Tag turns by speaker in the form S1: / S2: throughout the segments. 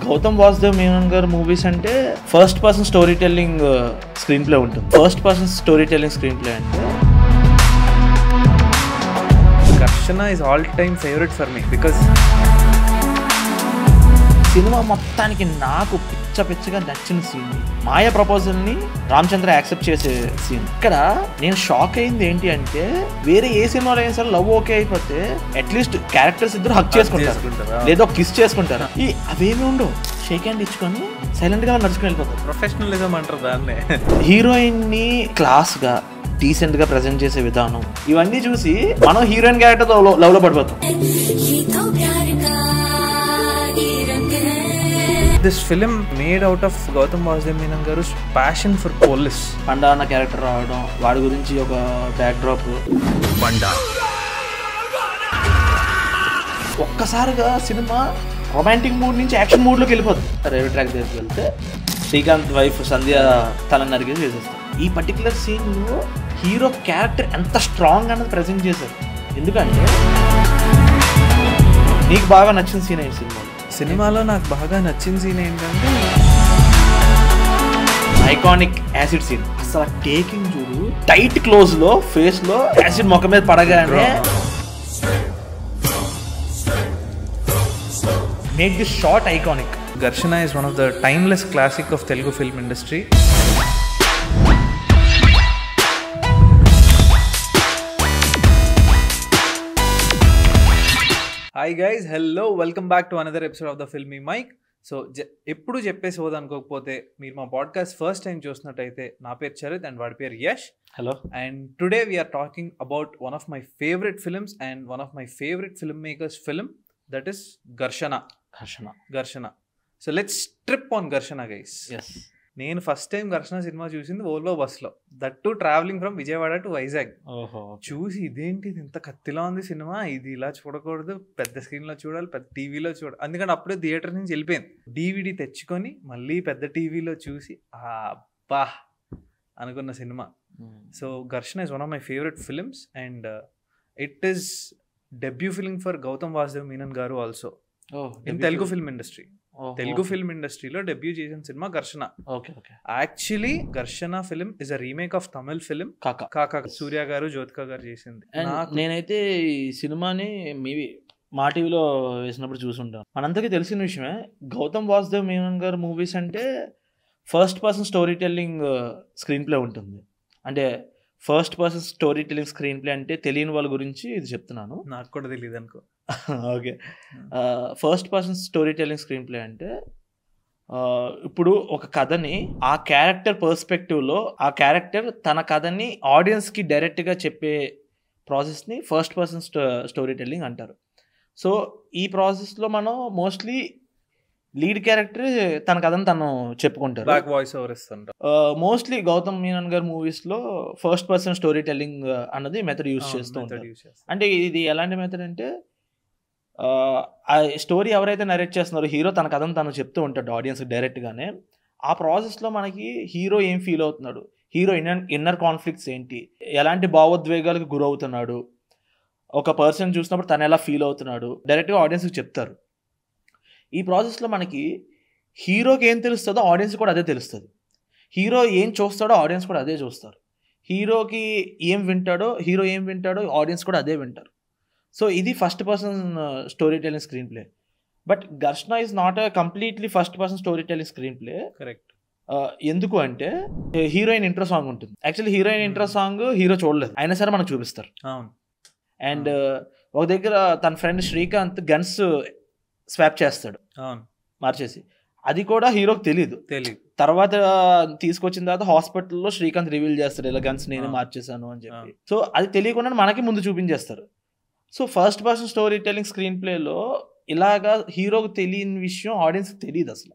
S1: గౌతమ్ వాసుదేవ్ మేనన్ గారు మూవీస్ అంటే first person story telling screen play ఉంటుంది first person story telling screen play అంటే
S2: Gharshana is all time favourite for me because
S1: సినిమా మొత్తానికి నాకు పిచ్చ పిచ్చగా నచ్చిన సీన్ మాయ ప్రపోజల్ ని రామచంద్ర యాక్సెప్ట్ చేసే సీన్ ఇక్కడ నేను షాక్ అయింది ఏంటి అంటే వేరే ఏ సినిమాలో అయినా సరే లవ్ ఓకే అయిపోతే అట్లీస్ట్ క్యారెక్టర్స్ ఇద్దరు హక్ చేసుకుంటారు
S2: చేసుకుంటారా?
S1: లేదో కిస్ చేసుకుంటారు ఈ అవేమి ఉండవు షేక్ హ్యాండ్ ఇచ్చుకొని సైలెంట్ గా నడుచుకుని వెళ్ళిపోతారు
S2: ప్రొఫెషనలిజం అంటారు దాన్నే
S1: హీరోయిన్ ని క్లాస్ గా డీసెంట్ గా ప్రజెంట్ చేసే విధానం ఇవన్నీ చూసి మనం హీరోయిన్ క్యారెక్టర్ తో లవ్ లో పడిపోతాం
S3: ये तो प्यार का ही रंग है
S2: this film made out of Gautham Vasudev Menon గారు ప్యాషన్ ఫర్ పోలీస్
S1: పండా అన్న క్యారెక్టర్ రావడం వాడి గురించి ఒక బ్యాక్ డ్రాప్ ఒక్కసారిగా సినిమా రొమాంటిక్ మూడ్ నుంచి యాక్షన్ మూడ్ లోకి వెళ్ళిపోతుంది రైల్వే ట్రాక్ దగ్గరికి వెళ్తే శ్రీకాంత్ వైఫ్ సంధ్య తల నరిగేసి వేసేస్తాం ఈ పర్టికులర్ సీన్ లో హీరో క్యారెక్టర్ ఎంత స్ట్రాంగ్ అన్నది ప్రజెంట్ చేశారు ఎందుకంటే నీకు బాగా నచ్చిన సీన్ ఏంటి సినిమా
S2: సినిమాలో నాకు బాగా నచ్చిన సీన్ ఏంటంటే
S1: ఐకానిక్ యాసిడ్ సీన్ అసలు టేకింగ్ చూడు టైట్ క్లోజ్ లో ఫేస్ లో యాసిడ్ మొక్క మీద పడగానే make this short iconic
S2: Gharshana is one of the timeless classic of Telugu film industry hi guys hello welcome back to another episode of the filmy mic so ఎప్పుడు చెప్పేసి అనుకోకపోతే మీరు మా పాడ్కాస్ట్ ఫస్ట్ టైం చూసినట్టయితే నా పేరు చరిత్ అండ్ వాడి పేరు Yash
S1: hello
S2: and today we are talking about one of my favourite films and one of my favourite film makers film that is Gharshana
S1: Harshana
S2: Gharshana so let's trip on Gharshana guys
S1: yes
S2: నేను first time Gharshana సినిమా చూసింది Volvo బస్లో that too travelling from Vijayawada to Vizag
S1: ఓహో
S2: చూసి ఇదేంటి ఇది ఇంత కత్తిలా ఉంది సినిమా ఇది ఇలా చూడకూడదు పెద్ద స్క్రీన్లో చూడాలి పెద్ద టీవీలో చూడాలి అందుకని అప్పుడే థియేటర్ నుంచి వెళ్ళిపోయింది డీవీడీ తెచ్చుకొని మళ్ళీ పెద్ద టీవీలో చూసి ఆ బా అనుకున్న సినిమా so Gharshana is one of my favourite films and it is debut film for Gautham Vasudev Menon గారు also in Telugu film industry Telugu film ఇండస్ట్రీలో డెబ్యూ చేసిన సినిమా Gharshana
S1: okay okay
S2: actually Gharshana film is a remake of Tamil film
S1: Kaakha
S2: Kaakha సూర్య గారు జ్యోతిక గారు చేసింది
S1: అండ్
S2: నాకు
S1: నేనైతే ఈ సినిమాని మేబీ మా టీవీలో వేసినప్పుడు చూసుంటాను మనందరికీ తెలిసిన విషయమే గౌతమ్ వాసుదేవ్ మేనన్ గారు మూవీస్ అంటే first person story telling screen play ఉంటుంది అంటే first person story telling screen play అంటే తెలియని వాళ్ళ గురించి ఇది చెప్తున్నాను
S2: నాకు కూడా తెలియదు అనుకో
S1: okay first person story telling screen play అంటే ఆ, ఇప్పుడు ఒక కథని ఆ క్యారెక్టర్ పర్స్పెక్టివ్లో ఆ క్యారెక్టర్ తన కథని ఆడియన్స్కి డైరెక్ట్గా చెప్పే ప్రాసెస్ని ఫస్ట్ పర్సన్ స్టోరీ టెల్లింగ్ అంటారు సో ఈ ప్రాసెస్లో మనం మోస్ట్లీ లీడ్ క్యారెక్టర్ తన కథను తను చెప్పుకుంటారు
S2: బ్యాక్ వాయిస్ ఓవర్ ఇస్తుంటా
S1: మోస్ట్లీ గౌతమ్ మీనన్ గారి మూవీస్లో ఫస్ట్ పర్సన్ స్టోరీ టెల్లింగ్ అన్నది మెథడ్ యూస్ చేస్తూ ఉంటారు అంటే ఇది ఎలాంటి మెథడ్ అంటే ఆ, ఆ స్టోరీ ఎవరైతే నరేట్ చేస్తున్నారో హీరో తన కథను తను చెప్తూ ఉంటాడు ఆడియన్స్ డైరెక్ట్గానే ఆ ప్రాసెస్లో మనకి హీరో ఏం ఫీల్ అవుతున్నాడు హీరో ఇన్నర్ ఇన్నర్ కాన్ఫ్లిక్ట్స్ ఏంటి ఎలాంటి భావోద్వేగాలకు గురవుతున్నాడు ఒక పర్సన్ చూసినప్పుడు తను ఎలా ఫీల్ అవుతున్నాడు డైరెక్ట్గా ఆడియన్స్కి చెప్తారు ఈ ప్రాసెస్లో మనకి హీరోకి ఏం తెలుస్తుందో ఆడియన్స్ కూడా అదే తెలుస్తుంది హీరో ఏం చూస్తాడో ఆడియన్స్ కూడా అదే చూస్తారు హీరోకి ఏం వింటాడో హీరో ఏం వింటాడో ఆడియన్స్ కూడా అదే వింటారు సో ఇది first person story telling screen play but Gharshana is not a completely first person story telling screen play
S2: correct
S1: ఎందుకు అంటే హీరోయిన్ ఇంట్రో సాంగ్ ఉంటుంది actually heroine intro song hero చూడలేదు అయినా సరే మనకు చూపిస్తారు
S2: అవును
S1: అండ్ ఒక దగ్గర తన ఫ్రెండ్ శ్రీకాంత్ గన్స్ స్వాప్ చేస్తాడు
S2: అవును
S1: మార్చేసి అది కూడా హీరోకి తెలియదు
S2: తెలియదు
S1: తర్వాత తీసుకొచ్చిన తర్వాత హాస్పిటల్లో శ్రీకాంత్ రివీల్ చేస్తాడు ఇలా గన్స్ నేనే
S2: ఆ.
S1: మార్చేశాను అని చెప్పి సో అది తెలియకుండా మనకి ముందు చూపించేస్తారు so first person story telling screen ప్లేలో ఇలాగా హీరోకి తెలియని విషయం ఆడియన్స్కి తెలియదు అసలు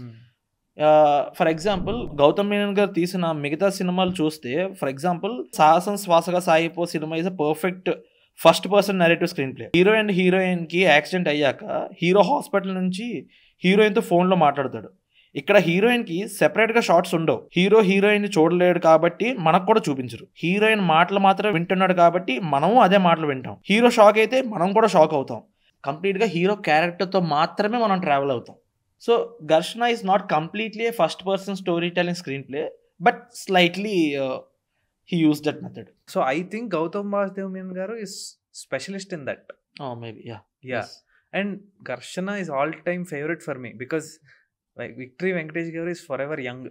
S1: ఫర్ ఎగ్జాంపుల్ గౌతమ్ మీనన్ గారు తీసిన మిగతా సినిమాలు చూస్తే ఫర్ ఎగ్జాంపుల్ సాహసం శ్వాసగా సాయిపో సినిమా is a perfect first person narrative screen play hero and heroine కి యాక్సిడెంట్ అయ్యాక హీరో హాస్పిటల్ నుంచి హీరోయిన్ తో ఫోన్ లో మాట్లాడతాడు ఇక్కడ హీరోయిన్ కి సెపరేట్ గా షార్ట్స్ ఉండవు హీరో హీరోయిన్ ని చూడలేడు కాబట్టి మనకు కూడా చూపించరు హీరోయిన్ మాటలు మాత్రం వింటున్నాడు కాబట్టి మనము అదే మాటలు వింటాం హీరో షాక్ అయితే మనం కూడా షాక్ అవుతాం కంప్లీట్ గా హీరో క్యారెక్టర్ తో మాత్రమే మనం ట్రావెల్ అవుతాం so Gharshana is not completely first person story telling screen play but slightly he use that method
S2: so I think Gautham Vasudev Menon garu is specialist in that
S1: maybe ya
S2: ya and Gharshana is all time favourite for me because like Victory Venkatesh garu is forever young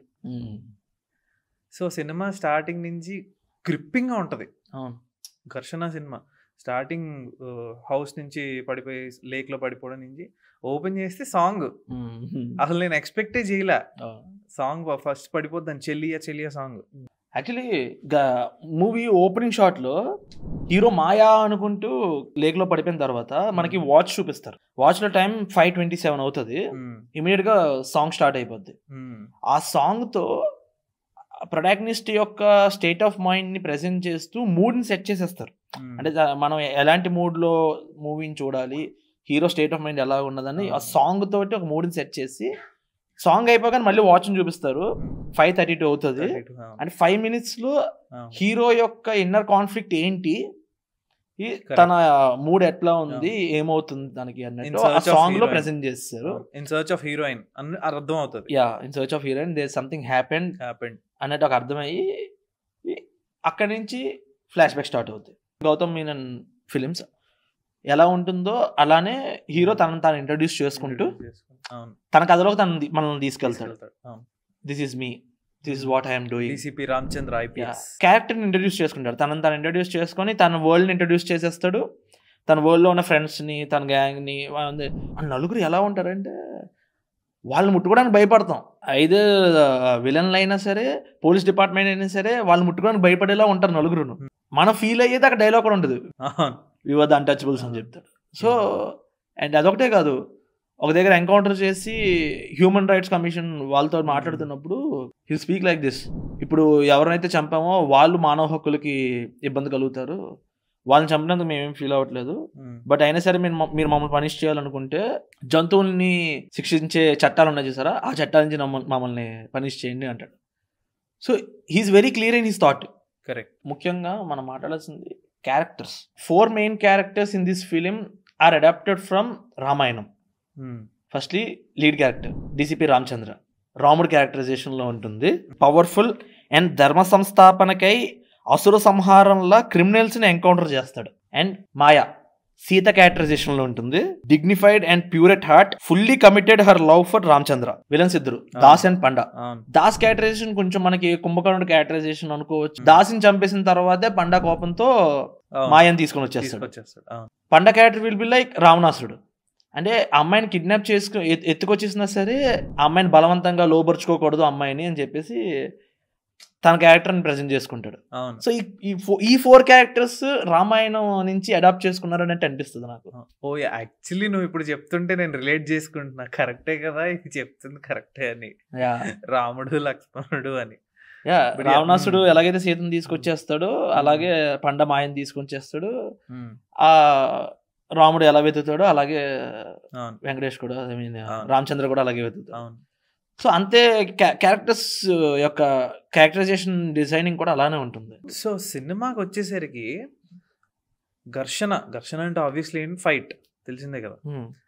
S2: so cinema starting నుంచి గ్రిప్పింగ్గా ఉంటుంది
S1: అవును
S2: ఘర్షణ cinema starting house నుంచి పడిపోయి లేక్లో పడిపోవడం నుంచి open చేస్తే సాంగ్ అసలు నేను ఎక్స్పెక్టే చేయలే సాంగ్ ఫస్ట్ పడిపోద్దాను Cheliya Cheliya song
S1: actually movie opening shot లో హీరో మాయా అనుకుంటూ లేక్ లో పడిపోయిన తర్వాత మనకి వాచ్ చూపిస్తారు వాచ్ లో టైం ఫైవ్ ట్వంటీ సెవెన్ అవుతుంది ఇమీడియట్ గా సాంగ్ స్టార్ట్ అయిపోద్ది ఆ సాంగ్ తో ప్రొటాగనిస్ట్ యొక్క స్టేట్ ఆఫ్ మైండ్ ని ప్రెజెంట్ చేస్తూ మూడ్ ని సెట్ చేసేస్తారు అంటే దా- మనం ఎలాంటి మూడ్ లో మూవీని చూడాలి హీరో స్టేట్ ఆఫ్ మైండ్ ఎలా ఉన్నదని ఆ సాంగ్ తోటి ఒక మూడ్ ని సెట్ చేసి సాంగ్ అయిపోగానే మళ్ళీ వాచ్ చూపిస్తారు ఫైవ్ థర్టీ టూ అవుతుంది అండ్ ఫైవ్ మినిట్స్ లో హీరో యొక్క ఇన్నర్ కాన్ఫ్లిక్ట్ ఏంటి ఈ తన మూడ్ ఎట్లా ఉంది ఏమవుతుంది తనకి అన్నట్టు ఆ
S2: search of
S1: సాంగ్ లో
S2: heroine.
S1: ప్రెజెంట్ చేస్తారు
S2: ఇన్ సర్చ్ ఆఫ్ హీరోయిన్ అని అర్థం అవుతుంది
S1: yeah in search of heroine they something happen
S2: happened
S1: అన్నట్టు ఒక అర్థమయ్యి ఈ- అక్కడి నుంచి ఫ్లాష్ బ్యాక్ స్టార్ట్ అవుతుంది గౌతమ్ మీనన్ ఫిలిమ్స్ ఎలా ఉంటుందో అలానే హీరో తనను తాను ఇంట్రడ్యూస్ చేసుకుంటూ
S2: అవును
S1: తన కథలోకి తను మనల్ని తీసుకెళ్తాడు
S2: తీసుకెళ్తాడు. అవును
S1: this is me this is what I'm doing
S2: DCP Ramachandra IPS
S1: క్యారెక్టర్ని ఇంట్రడ్యూస్ చేసుకుంటాడు తనని తను ఇంట్రడ్యూస్ చేసుకొని తన వరల్డ్ని ఇంట్రడ్యూస్ చేసేస్తాడు తన వరల్డ్లో ఉన్న ఫ్రెండ్స్ని తన గ్యాంగ్ని ఆ నలుగురు ఎలా ఉంటారంటే వాళ్ళు ముట్టుకోవడానికి భయపడతాం ఐదు విలన్లు అయినా సరే పోలీస్ డిపార్ట్మెంట్ అయినా సరే వాళ్ళు ముట్టుకోవడానికి భయపడేలా ఉంటారు నలుగురును మనం ఫీల్ అయ్యేది అక్కడ డైలాగ్ కూడా ఉండదు
S2: అవును
S1: వివర్ ద అన్టచబుల్స్ అని చెప్తాడు సో అండ్ అదొకటే కాదు ఒక దగ్గర ఎన్కౌంటర్ చేసి హ్యూమన్ రైట్స్ కమిషన్ వాళ్ళతో మాట్లాడుతున్నప్పుడు హీ స్పీక్ లైక్ దిస్ ఇప్పుడు ఎవరైతే చంపామో వాళ్ళు మానవ హక్కులకి ఇబ్బంది కలుగుతారు వాళ్ళని చంపినందుకు మేమేం ఫీల్ అవ్వట్లేదు
S2: ఉమ్.
S1: బట్ అయినా సరే మీరు మమ్- మీరు మమ్మల్ని పనిష్ చేయాలనుకుంటే జంతువుల్ని శిక్షించే చట్టాలు ఉన్నాయి చూసారా ఆ చట్టాల నుంచి నమ్మ- మమ్మల్ని పనిష్ చేయండి అంటాడు so he's very clear in his thought
S2: correct
S1: ముఖ్యంగా మనం మాట్లాడాల్సింది characters four main characters in this film are adapted from Ramayanam
S2: um.
S1: Firstly lead character DCP Ramachandra Ramudu క్యారెక్టరైజేషన్లో ఉంటుంది పవర్ఫుల్ అండ్ ధర్మ సంస్థాపనకై అసుర సంహారంలా క్రిమినల్స్ని ఎన్కౌంటర్ చేస్తాడు అండ్ మాయా సీత క్యారెక్టరైజేషన్ లో ఉంటుంది dignified and pure at heart fully committed her love for Ramachandra villains ఇద్దరు దాస్ అండ్ పండా
S2: అవును
S1: దాస్ క్యారెక్టరైజేషన్ కొంచెం మనకి కుంభకర్ణుడు క్యారెక్టరైజేషన్ అనుకోవచ్చు దాసిని చంపేసిన తర్వాతే పండా కోపంతో
S2: అవును.
S1: మాయని తీసుకొని వచ్చేస్తాడు
S2: తీసుకొచ్చేస్తాడు అవును
S1: పండ క్యారెక్టర్ విల్ బి లైక్ రావణాసుడు అంటే ఆ అమ్మాయిని కిడ్నాప్ చేసుకు ఎత్- ఎత్తుకొచ్చేసినా సరే ఆ అమ్మాయిని బలవంతంగా లోపరుచుకోకూడదు అమ్మాయిని అని చెప్పేసి తన క్యారెక్టర్ని ప్రజెంట్ చేసుకుంటాడు
S2: అవును
S1: సో ఈ- ఈ ఫో- ఈ ఫోర్ క్యారెక్టర్స్ రామాయణం నుంచి అడాప్ట్ చేసుకున్నారు అన్నట్టు అనిపిస్తుంది నాకు
S2: ఓ యాక్చువల్లీ నువ్వు ఇప్పుడు చెప్తుంటే నేను రిలేట్ చేసుకుంటున్నా కరెక్టే కదా ఇది చెప్తుంది కరెక్టే అని రాముడు లక్ష్మణుడు అని
S1: యా
S2: But yeah,
S1: రావణాసుడు
S2: mm.
S1: ఎలాగైతే సీతను తీసుకొచ్చేస్తాడో అలాగే పండ మాయని తీసుకొచ్చేస్తాడు
S2: ఉమ్.
S1: ఆ రాముడు ఎలా వెతుకుతాడో అలాగే
S2: అవును
S1: వెంకటేష్ కూడా ఐ మీన్
S2: అవును.
S1: రామచంద్ర కూడా అలాగే వెతుకుతాడు
S2: అవును
S1: సో అంతే క్యారెక్టర్స్ యొక్క క్యారెక్టరైజేషన్ డిజైనింగ్ కూడా అలానే ఉంటుంది
S2: సో సినిమాకి వచ్చేసరికి ఘర్షణ ఘర్షణ అంటే ఆబ్వియస్లీ ఫైట్ తెలిసిందే కదా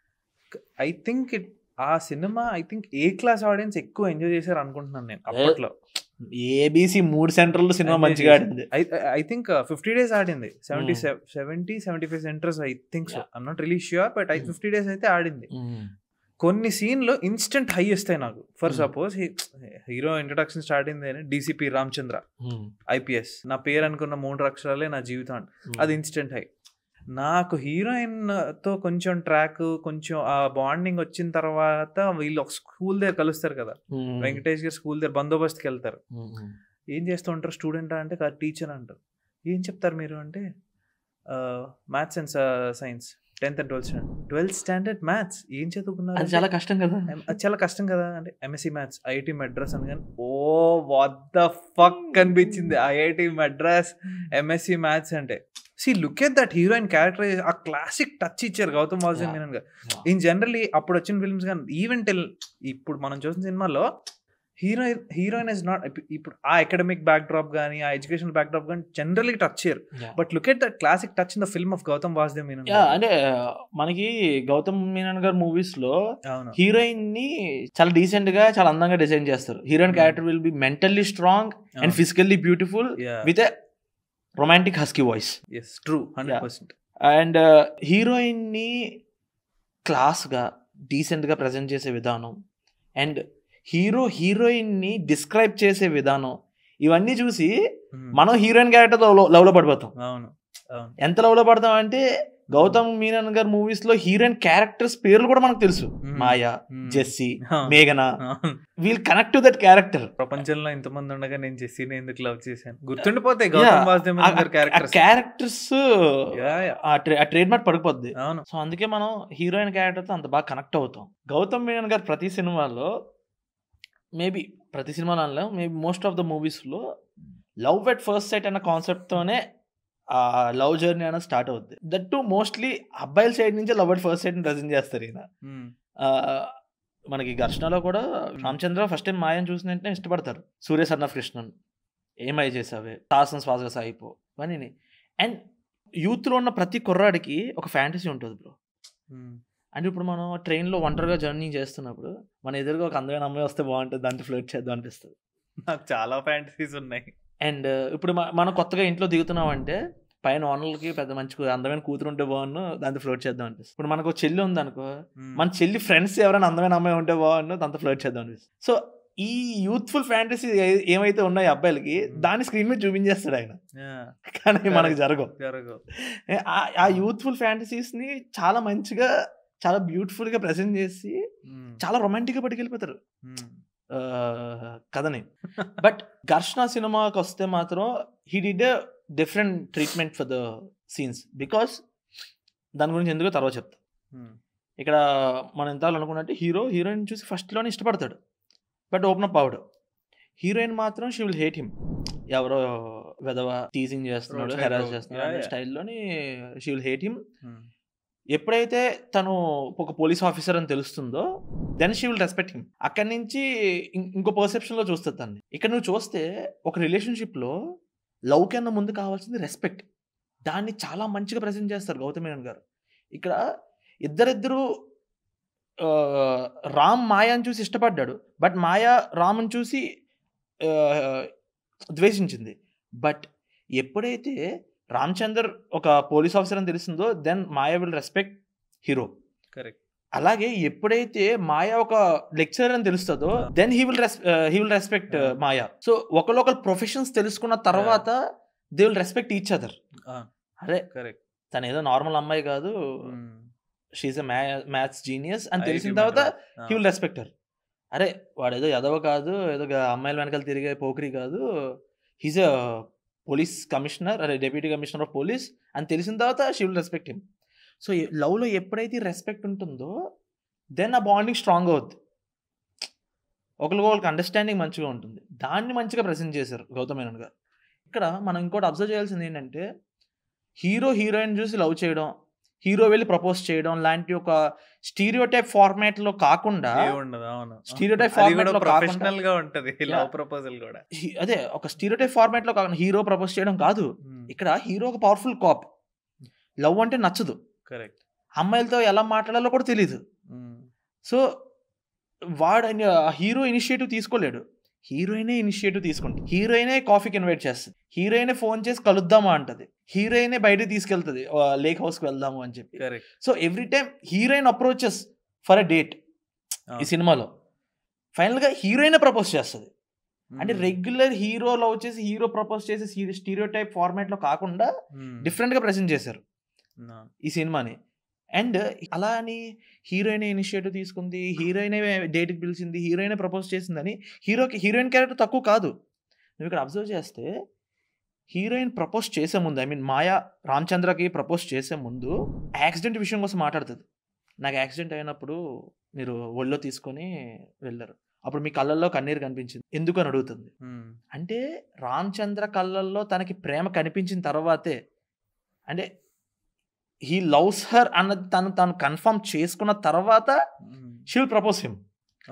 S2: ఐ థింక్ ఇట్ ఆ సినిమా I think A class audience ఎక్కువ ఎంజాయ్ చేశారు అనుకుంటున్నాను నేను అప్పట్లో
S1: ఏబిసి మూడు సెంటర్లు సినిమా
S2: Enjoy
S1: మంచిగా
S2: చేశారు.
S1: ఆడింది
S2: ఐ థింక్ ఫిఫ్టీ డేస్ ఆడింది seventy
S1: Hmm.
S2: Seventy seventy five centres I think so I'm not really sure but I
S1: Hmm.
S2: Fifty days అయితే ఆడింది కొన్ని సీన్లు ఇన్స్టెంట్ హై వస్తాయి నాకు for
S1: Hmm.
S2: Suppose hero introduction start అయింది డిసిపి రామచంద్ర ఐపీఎస్ నా పేరు అనుకున్న మూడు అక్షరాలే నా జీవితం అంట. అది ఇన్స్టెంట్ హై నాకు హీరోయిన్ తో కొంచెం ట్రాక్ కొంచెం ఆ బాండింగ్ వచ్చిన తర్వాత వీళ్ళు ఒక స్కూల్ దగ్గర కలుస్తారు కదా వెంకటేష్ గారు స్కూల్ దగ్గర బందోబస్తుకి వెళ్తారు ఏం చేస్తూ ఉంటారు స్టూడెంట్ అంటే టీచర్ అంటారు ఏం చెప్తారు మీరు అంటే maths and science tenth and twelfth standard twelfth standard maths ఏం చదువుకున్నారు
S1: అది చాలా కష్టం కదా
S2: ఎం- అది చాలా కష్టం కదా అంటే ఎంఎస్సి మ్యాథ్స్ ఐఐటి మెడ్రాస్ అని కానీ ఓ వాట్ ద ఫక్ అనిపించింది ఐఐటి మెడ్రాస్ ఎంఎస్సి మ్యాథ్స్ అంటే see look at that heroine character ఆ క్లాసిక్ టచ్ ఇచ్చారు గౌతమ్ వాసుదేవ్
S1: Yeah.
S2: మీనన్ గారు
S1: Yeah.
S2: ఇన్ జనరలీ అప్పుడు వచ్చిన ఫిల్మ్స్ కానీ ఈవెన్ టెల్ ఇప్పుడు మనం చూసిన సినిమాలో హీరో హీరోయిన్ ఇస్ నాట్ ఇప్పుడు ఆ అకాడమిక్ బ్యాక్ డ్రాప్ కానీ ఆ ఎడ్యుకేషన్ బ్యాక్ డ్రాప్ కానీ జనరల్లీ టచ్ చేయరు but look at that classic touch in the film of Gautham Vasudev Menon
S1: yeah అంటే మనకి గౌతమ్ మీనన్ గారి మూవీస్ లో
S2: అవును
S1: హీరోయిన్ ని చాలా డీసెంట్ గా చాలా అందంగా డిజైన్ చేస్తారు heroine
S2: Hmm.
S1: Character will be mentally strong and physically beautiful with a romantic husky voice
S2: yes true hundred percent
S1: and heroine ని క్లాస్ గా డీసెంట్ గా ప్రజెంట్ చేసే విధానం అండ్ హీరో హీరోయిన్ ని డిస్క్రైబ్ చేసే విధానం ఇవన్నీ చూసి మనం హీరోయిన్ క్యారెక్టర్ లవ్ లో పడిపోతాం
S2: అవును అవును
S1: ఎంత లవ్ లో పడతాం అంటే గౌతమ్ మీనన్ గారి మూవీస్ లో హీరోయిన్ క్యారెక్టర్స్ పేర్లు కూడా మనకు తెలుసు
S2: Hmm.
S1: మాయా
S2: Hmm.
S1: జెస్సీ
S2: అవును.
S1: మేఘన
S2: అవును.
S1: Wheel connect to that character
S2: ప్రపంచంలో ఇంతమంది ఉండగా నేను జెస్సీని ఎందుకు లవ్ చేశాను గుర్తుండిపోతాయి గౌతమ్ వాసుదేవ్ మీనన్ గారి క్యారెక్టర్స్
S1: క్యారెక్టర్స్
S2: Yeah, yeah.
S1: ఆ ట్రేడ్ మార్క్ పడిపోద్ది
S2: అవును
S1: సో అందుకే మనం హీరోయిన్ క్యారెక్టర్తో అంత బాగా కనెక్ట్ అవుతాం గౌతమ్ మీనన్ గారు ప్రతి సినిమాలో మేబీ ప్రతి సినిమాలో అనలేం మేబీ మోస్ట్ ఆఫ్ ద మూవీస్లో లవ్ ఎట్ ఫస్ట్ సైట్ అన్న కాన్సెప్ట్తోనే ఆ లవ్ జర్నీ అనేది స్టార్ట్ అవుద్ది దట్ టు మోస్ట్లీ అబ్బాయిల సైడ్ నుంచే love at first sight present చేస్తారు ఈయన
S2: Hmm.
S1: ఆ, మనకి ఘర్షణలో కూడా రామచంద్ర ఫస్ట్ టైం మాయని చూసిన వెంటనే ఇష్టపడతారు సూర్య సన్న కృష్ణన్ ఏమై చేసావే సాహసం శ్వాసగా సాగిపో అని అండ్ యూత్లో ఉన్న ప్రతి కుర్రాడికి ఒక ఫ్యాంటసీ ఉంటుంది బ్రో
S2: Hmm.
S1: అంటే ఇప్పుడు మనం ట్రైన్లో ఒంటరిగా జర్నీ చేస్తున్నప్పుడు మన ఎదురుగా ఒక అందమైన అమ్మాయి వస్తే బాగుంటుంది దాంట్లో ఫ్లోట్ చేద్దాం అనిపిస్తుంది
S2: నాకు చాలా ఫ్యాంటసీస్ ఉన్నాయి
S1: అండ్ ఇప్పుడు మ- మనం కొత్తగా ఇంట్లో దిగుతున్నామంటే పైన ఓనర్లకి పెద్ద మంచి కూ- అందమైన కూతురు ఉంటే బాగున్ను దాంతో ఫ్లోట్ చేద్దాం అనిపిస్తుంది ఇప్పుడు మనకు ఒక చెల్లి ఉంది అనుకో
S2: Hmm.
S1: మన చెల్లి ఫ్రెండ్స్ ఎవరైనా అందమైన అమ్మాయి ఉంటే బాగుండు దాంతో ఫ్లోట్ చేద్దాం అనిపిస్తుంది సో ఈ యూత్ఫుల్ ఫ్యాంటసీ ఏమైతే ఉన్నాయో అబ్బాయిలకి దాన్ని స్క్రీన్ మీద చూపించేస్తాడు ఆయన
S2: Yeah.
S1: కానీ మనకు జరగవు
S2: జరగవు
S1: ఆ- ఆ యూత్ఫుల్ ఫ్యాంటసీస్ ని చాలా మంచిగా చాలా బ్యూటిఫుల్ గా ప్రెజెంట్ చేసి
S2: Hmm.
S1: చాలా రొమాంటిక్ గా పట్టుకెళ్ళిపోతారు
S2: Hmm.
S1: ఆ, కథని బట్ ఘర్షణ సినిమాకి వస్తే మాత్రం he did different treatment for the scenes because దాని గురించి ఎందుకో తర్వాత చెప్తా
S2: Hmm.
S1: ఇక్కడ మనం ఎంత అనుకున్నట్టు హీరో హీరోయిన్ చూసి ఫస్ట్లోనే ఇష్టపడతాడు బట్ ఓపెన్ అప్ అవడు హీరోయిన్ మాత్రం షీ విల్ హేట్ హిమ్ ఎవరో వెదవ టీజింగ్ చేస్తున్నాడు
S2: Roadside
S1: హెరాస్
S2: dog.
S1: చేస్తున్నాడు
S2: Yeah,
S1: అనే
S2: yeah.
S1: స్టైల్లోని she will hate him
S2: Hmm.
S1: ఎప్పుడైతే తను ఒక పోలీస్ ఆఫీసర్ అని తెలుస్తుందో then she will respect him అక్కడి నుంచి ఇం- ఇంకో పర్సెప్షన్లో చూస్తుంది తన్ని ఇక్కడ నువ్వు చూస్తే ఒక రిలేషన్షిప్లో లవ్ కన్నా ముందు కావాల్సింది రెస్పెక్ట్ దాన్ని చాలా మంచిగా ప్రజెంట్ చేస్తారు గౌతమ్ మేనన్ గారు ఇక్కడ ఇద్దరిద్దరు ఆ, రామ్ మాయాని చూసి ఇష్టపడ్డాడు బట్ మాయా రామ్ని చూసి ఆ, ద్వేషించింది బట్ ఎప్పుడైతే రామచందర్ ఒక పోలీస్ ఆఫీసర్ అని తెలిసిందో then Maya will respect hero
S2: correct
S1: అలాగే ఎప్పుడైతే మాయా ఒక లెక్చరర్ అని తెలుస్తుందో
S2: Yeah.
S1: Then he will he will respect
S2: Yeah.
S1: Maya so ఒకళ్ళొకరు ప్రొఫెషన్స్ తెలుసుకున్న తర్వాత they will respect each other అరే
S2: కరెక్ట్
S1: తను ఏదో నార్మల్ అమ్మాయి కాదు షీఈ్ మ్యాథ్స్ జీనియస్ అని తెలిసిన తర్వాత హీ విల్ రెస్పెక్ట్ హర్ అరే వాడు ఏదో ఎదవ కాదు ఏదో గా- అమ్మాయిల వెనకాల తిరిగే పోకరి కాదు హీజ్ అ పోలీస్ కమిషనర్ అదే డెప్యూటీ కమిషనర్ ఆఫ్ పోలీస్ అని తెలిసిన తర్వాత she will respect him so లవ్లో ఎప్పుడైతే రెస్పెక్ట్ ఉంటుందో దెన్ ఆ బాండింగ్ స్ట్రాంగ్ అవుద్ది ఒకరికి ఒకరికి అండర్స్టాండింగ్ మంచిగా ఉంటుంది దాన్ని మంచిగా ప్రజెంట్ చేశారు గౌతమ్ మేనన్ గారు ఇక్కడ మనం ఇంకోటి అబ్జర్వ్ చేయాల్సింది ఏంటంటే హీరో హీరోయిన్ చూసి లవ్ చేయడం హీరో వెళ్ళి ప్రపోజ్ చేయడం లాంటి ఒక స్టీరియో టైప్ ఫార్మాట్ లో కాకుండా
S2: ఉండదు అవును
S1: Stereotype
S2: అది
S1: format
S2: కూడా
S1: లో కాకుండా-
S2: ప్రొఫెషనల్ గా ఉంటది లవ్
S1: Yeah.
S2: ప్రపోజల్ కూడా
S1: హీ- అదే ఒక స్టీరియో టైప్ ఫార్మాట్ లో కాకుండా హీరో ప్రపోజ్ చేయడం కాదు ఇక్కడ హీరో ఒక పవర్ఫుల్ కాప్ లవ్ అంటే నచ్చదు
S2: కరెక్ట్
S1: అమ్మాయిలతో ఎలా మాట్లాడాలో కూడా తెలియదు సో వాడు హీరో ఇనిషియేటివ్ తీసుకోలేడు హీరోయినే ఇనిషియేటివ్ తీసుకుంటుంది హీరోయినే కాఫీకి ఇన్వైట్ చేస్తుంది హీరోయినే ఫోన్ చేసి కలుద్దామా అంటది హీరోయినే బయటకు తీసుకెళ్తుంది లేక్ హౌస్కి వెళ్దాము అని చెప్పి
S2: correct
S1: so every time heroine approaches for a date ఈ సినిమాలో ఫైనల్గా హీరోయిన్ ప్రపోజ్ చేస్తుంది అంటే రెగ్యులర్ హీరో లవ్ చేసి హీరో ప్రపోజ్ చేసి స్టీరియో టైప్ ఫార్మాట్లో కాకుండా డిఫరెంట్గా ప్రజెంట్ చేశారు ఈ సినిమాని అండ్ అలా అని హీరోయిన్ ఇనిషియేటివ్ తీసుకుంది హీరోయినే డేట్కి పిలిచింది హీరోయినే ప్రపోజ్ చేసిందని హీరోకి హీరోయిన్ క్యారెక్టర్ తక్కువ కాదు నువ్వు ఇక్కడ అబ్జర్వ్ చేస్తే హీరోయిన్ ప్రపోజ్ చేసే ముందు ఐ మీన్ మాయా రామచంద్రకి ప్రపోజ్ చేసే ముందు యాక్సిడెంట్ విషయం కోసం మాట్లాడుతుంది నాకు యాక్సిడెంట్ అయినప్పుడు మీరు ఒళ్ళో తీసుకొని వెళ్ళారు అప్పుడు మీ కళ్ళల్లో కన్నీరు కనిపించింది ఎందుకు అని అడుగుతుంది అంటే రామచంద్ర కళ్ళల్లో తనకి ప్రేమ కనిపించిన తర్వాతే అంటే హీ లవ్స్ హర్ అన్నది తను తను కన్ఫర్మ్ చేసుకున్న తర్వాత షీ విల్ ప్రపోజ్ హిమ్
S2: అవును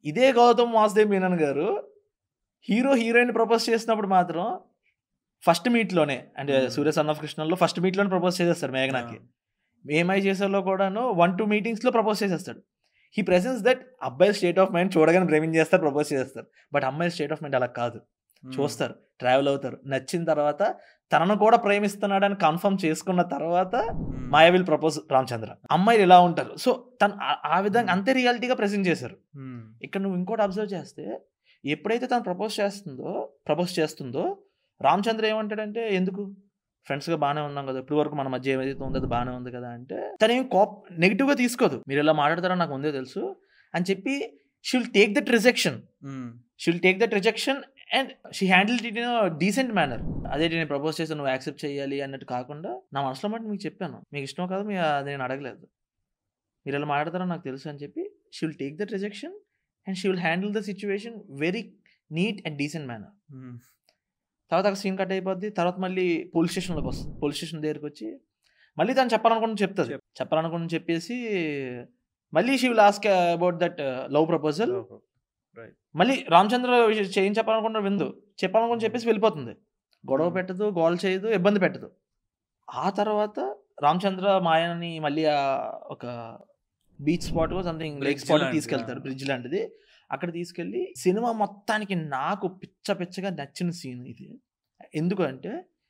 S1: ఇదే గౌతమ్ వాసుదేవ్ మీనన్ గారు హీరో హీరోయిన్ ప్రపోజ్ చేసినప్పుడు మాత్రం ఫస్ట్ మీట్లోనే అంటే
S2: Hmm.
S1: సూర్య సన్ ఆఫ్ కృష్ణలో ఫస్ట్ మీట్లోనే ప్రపోజ్ చేసేస్తారు మేఘనాకి ఏమై చేసేలో కూడాను వన్ టూ మీటింగ్స్లో ప్రపోజ్ చేసేస్తాడు హీ ప్రెసెన్స్ దట్ అబ్బాయి స్టేట్ ఆఫ్ మైండ్ చూడగానే ప్రేమించేస్తారు ప్రపోజ్ చేస్తారు బట్ అమ్మాయి స్టేట్ ఆఫ్ మైండ్ అలా కాదు చూస్తారు ట్రావెల్ అవుతారు నచ్చిన తర్వాత తనను కూడా ప్రేమిస్తున్నాడని కన్ఫర్మ్ చేసుకున్న తర్వాత మాయా విల్ ప్రపోజ్ రామచంద్ర అమ్మాయిలు ఇలా ఉంటారు సో తను ఆ- ఆ విధంగా అంతే రియాలిటీగా ప్రెసెంట్ చేశారు ఇక్కడ నువ్వు ఇంకోటి అబ్జర్వ్ చేస్తే ఎప్పుడైతే తను ప్రపోజ్ చేస్తుందో ప్రపోజ్ చేస్తుందో రామచంద్ర ఏమంటాడంటే ఎందుకు ఫ్రెండ్స్గా బాగానే ఉన్నాం కదా ఇప్పుడు వరకు మన మధ్య ఏదైతే ఉందో అది బాగానే ఉంది కదా అంటే తను ఏం కోప్ నెగిటివ్గా తీసుకోదు మీరు ఇలా మాట్లాడతారో నాకు ముందే తెలుసు అని చెప్పి she will take that rejection she will take that rejection and she handle it in decent manner అదే నేను ప్రపోజ్ చేస్తే నువ్వు యాక్సెప్ట్ చేయాలి అన్నట్టు కాకుండా నా మనసులో మాట మీకు చెప్పాను మీకు ఇష్టం కాదు మీ అది నేను అడగలేదు మీరు ఇలా మాట్లాడతారో నాకు తెలుసు అని చెప్పి she will take that rejection and she will handle the situation very neat and decent manner తర్వాత అక్కడ సీన్ కట్ అయిపోద్ది తర్వాత మళ్ళీ పోలీస్ స్టేషన్లోకి వస్తుంది పోలీస్ స్టేషన్ దగ్గరికి వచ్చి మళ్ళీ తను చెప్పాలనుకుని చెప్తుంది
S2: చెప్-
S1: చెప్పాలనుకుని చెప్పేసి మళ్ళీ she will ask about that love proposal మళ్ళీ రామచంద్ర విషయం చేయం చెప్పాలనుకున్న విందు చెప్పాలనుకుని చెప్పేసి వెళ్ళిపోతుంది గొడవ
S2: Hmm.
S1: పెట్టదు గోల్ చేయదు ఇబ్బంది పెట్టదు ఆ తర్వాత రామచంద్ర మాయని మళ్ళీ ఆ ఒక beach spot something lake
S2: Bridge
S1: spot
S2: లాంటిది,
S1: తీసుకెళ్తారు
S2: ఆ.
S1: బ్రిడ్జ్ లాంటిది అక్కడ తీసుకెళ్ళి సినిమా మొత్తానికి నాకు పిచ్చ పిచ్చగా నచ్చిన సీన్ ఇది ఎందుకంటే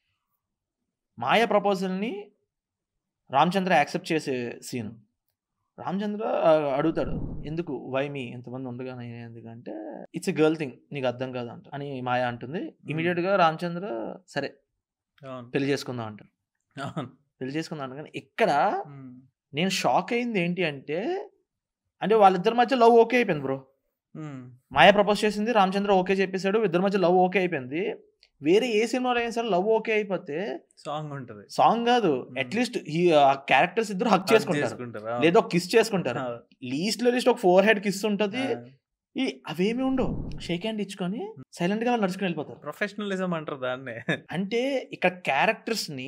S1: మాయ ప్రపోజల్ని రామచంద్ర యాక్సెప్ట్ చేసే సీన్ రామచంద్ర ఆ, అడుగుతాడు ఎందుకు వై మీ ఎంతమంది ఉండగానే ఎందుకంటే ఇట్స్ ఎ గర్ల్ థింగ్ నీకు అర్థం కాదు అంట అని మాయ అంటుంది ఇమీడియట్ గా రామచంద్ర సరే
S2: అవును
S1: పెళ్లి చేసుకుందాం అంటారు
S2: అవును
S1: పెళ్లి చేసుకుందాం అంటారు కానీ ఇక్కడ నేను షాక్ అయింది ఏంటి అంటే అంటే వాళ్ళిద్దరి మధ్య లవ్ ఓకే అయిపోయింది బ్రో మాయ ప్రపోజ్ చేసింది రామచంద్ర ఓకే చెప్పేశాడు ఇద్దరి మధ్య లవ్ ఓకే అయిపోయింది వేరే ఏ సినిమాలో అయినా సరే లవ్ ఓకే అయిపోతే
S2: సాంగ్ ఉంటది
S1: సాంగ్ కాదు
S2: Hmm.
S1: అట్లీస్ట్ ఆ క్యారెక్టర్స్ ఇద్దరు హక్ చేసుకుంటారు
S2: చేసుకుంటారు అవును.
S1: లేదా కిస్ చేసుకుంటారు
S2: అవును.
S1: లీస్ట్ లో లీస్ట్ ఒక ఫోర్ హెడ్ కిస్ ఉంటుంది
S2: ఆ,
S1: ఈ అవేమి ఉండవు షేక్ హ్యాండ్ ఇచ్చుకొని సైలెంట్ గా వాళ్ళు నడుచుకుని వెళ్ళిపోతారు
S2: ప్రొఫెషనలిజం అంటారు దాన్నే
S1: అంటే ఇక్కడ క్యారెక్టర్స్ ని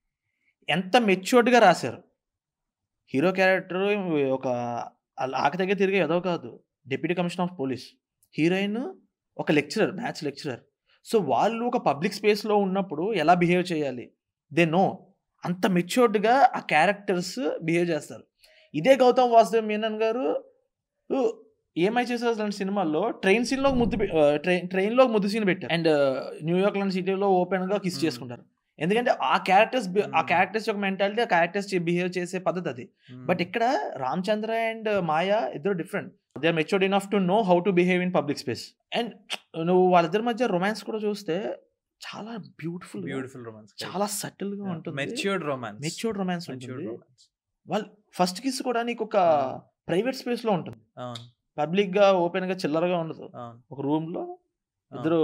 S1: ఎంత మెచ్యూర్డ్ గా రాశారు హీరో క్యారెక్టర్ ఒక అలా ఆక దగ్గర తిరిగే ఏదో కాదు deputy commissioner of police heroine ఒక లెక్చరర్ మ్యాథ్స్ లెక్చరర్ సో వాళ్ళు ఒక పబ్లిక్ స్పేస్లో ఉన్నప్పుడు ఎలా బిహేవ్ చేయాలి దే నో అంత మెచ్యూర్డ్గా ఆ క్యారెక్టర్స్ బిహేవ్ చేస్తారు ఇదే గౌతమ్ వాసుదేవ్ మీనన్ గారు ఉ, ఏమై చేశారు లాంటి సినిమాల్లో ట్రైన్ సీన్లో ముద్దు పె- ఆ, ట్రైన్ ట్రైన్లో ముద్దు సీన్ పెట్టారు అండ్ న్యూయార్క్ లాంటి సిటీలో ఓపెన్గా కిస్
S2: Hmm.
S1: చేసుకుంటారు ఎందుకంటే ఆ క్యారెక్టర్స్ ఆ
S2: Hmm.
S1: క్యారెక్టర్స్ యొక్క మెంటాలిటీ ఆ క్యారెక్టర్స్ బిహేవ్ చేసే పద్ధతి అది బట్ ఇక్కడ రామచంద్ర అండ్ మాయా ఇద్దరు different they are matured enough to know how to behave in public space and నువ్వు వాళ్ళిద్దరి మధ్య రొమాన్స్ కూడా చూస్తే చాలా బ్యూటిఫుల్
S2: బ్యూటిఫుల్ రొమాన్స్
S1: చాలా సటిల్ గా ఉంటుంది
S2: matured romance
S1: matured romance
S2: matured
S1: ఉంటుంది
S2: రొమాన్స్
S1: వాళ్ళు ఫస్ట్ కిస్ కూడా నీకు ఒక
S2: Hmm.
S1: ప్రైవేట్ స్పేస్ లో ఉంటుంది
S2: అవును
S1: పబ్లిక్ గా ఓపెన్ గా చిల్లరగా ఉండదు
S2: అవును
S1: ఒక రూమ్ లో ఇద్దరు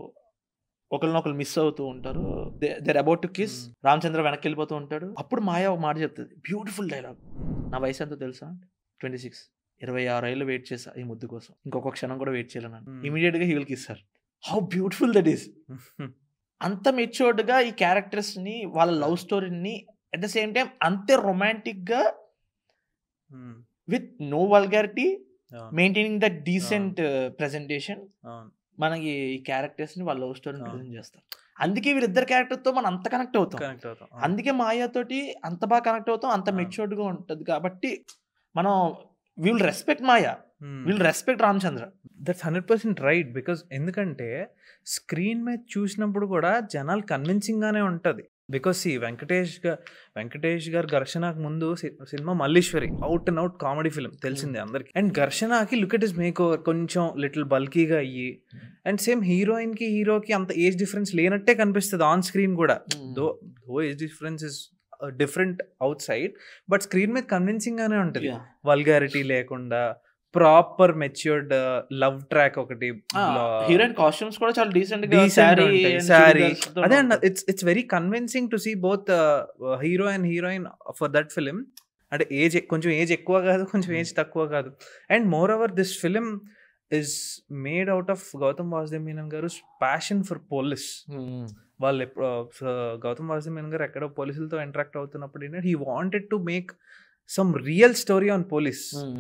S1: ఒకరినొకరు మిస్ అవుతూ ఉంటారు there about to kiss
S2: Hmm.
S1: Ramachandra వెనక్కి వెళ్ళిపోతూ ఉంటాడు అప్పుడు మాయా ఒక మాట చెప్తుంది బ్యూటిఫుల్ డైలాగ్
S2: Hmm.
S1: నా వయసు ఎంతో తెలుసా ట్వంటీ సిక్స్ ఇరవై ఆరు ఏళ్ళు వెయిట్ చేసా ఈ ముద్దు కోసం ఇంకొక క్షణం కూడా వెయిట్ చేయలేను
S2: Hmm.
S1: ఇమీడియట్ గా హీల్ కిస్తారు హౌ బ్యూటిఫుల్ దట్ ఈస్ అంత మెచ్యూర్డ్ గా ఈ క్యారెక్టర్స్ ని వాళ్ళ లవ్ స్టోరీని అట్ ద సేమ్ టైం అంతే రొమాంటిక్ గా
S2: Hmm.
S1: విత్ నో వల్గారిటీ
S2: అవును.
S1: మెయింటైనింగ్ దట్ డీసెంట్ ప్రెజెంటేషన్
S2: అవును.
S1: మనకి ఈ క్యారెక్టర్స్ ని వాళ్ళ లవ్ స్టోరీని
S2: అవును.
S1: ప్రెజెంట్ చేస్తారు అందుకే వీళ్ళిద్దరు క్యారెక్టర్ తో మనం అంత కనెక్ట్ అవుతాం
S2: కనెక్ట్ అవుతాం అవును.
S1: అందుకే మాయాతోటి అంత బాగా కనెక్ట్ అవుతాం అంత
S2: అవును.
S1: మెచ్యూర్డ్ గా ఉంటది కాబట్టి మనం will respect Maya
S2: Hmm.
S1: Will respect Ramachandra
S2: that's hundred percent right because ఎందుకంటే స్క్రీన్ మీద చూసినప్పుడు కూడా జనాలు కన్విన్సింగ్ గానే ఉంటది బికాస్ సి వెంకటేష్ గారు వెంకటేష్ గారు ఘర్షణకు ముందు సి- సినిమా Malliswari out and out comedy film తెలిసిందే అందరికి అండ్ ఘర్షణకి look it is make over కొంచెం లిటిల్ బల్కీగా అయ్యి అండ్ సేమ్ హీరోయిన్ కి హీరోకి అంత ఏజ్ డిఫరెన్స్ లేనట్టే కనిపిస్తుంది ఆన్ స్క్రీన్ కూడా though though age difference is different outside but screen మీద కన్విన్సింగ్ గానే ఉంటుంది వల్గారిటీ లేకుండా ప్రాపర్ మెచ్యూర్డ్ లవ్ ట్రాక్ ఒకటి
S1: హీరోయిన్ కాస్ట్యూమ్స్ కూడా చాలా డీసెంట్ గా
S2: Decent
S1: శారీ
S2: ఉంటాయి, saree. అదే అన్న it's it's very convincing to see both hero and heroine for that film అంటే ఏజ్ కొంచెం ఏజ్ ఎక్కువ కాదు కొంచెం ఏజ్ తక్కువ కాదు and moreover this film is made out of Gautham Vasudev Menon గారు ప్యాషన్ ఫర్ పోలీస్ వాళ్ళు ఎప్పుడు గౌతమ్ వాసుదేవ్ మీనన్ గారు ఎక్కడో పోలీసులతో ఇంటరాక్ట్ అవుతున్నప్పుడు ఏంటంటే he wanted to make some real story on police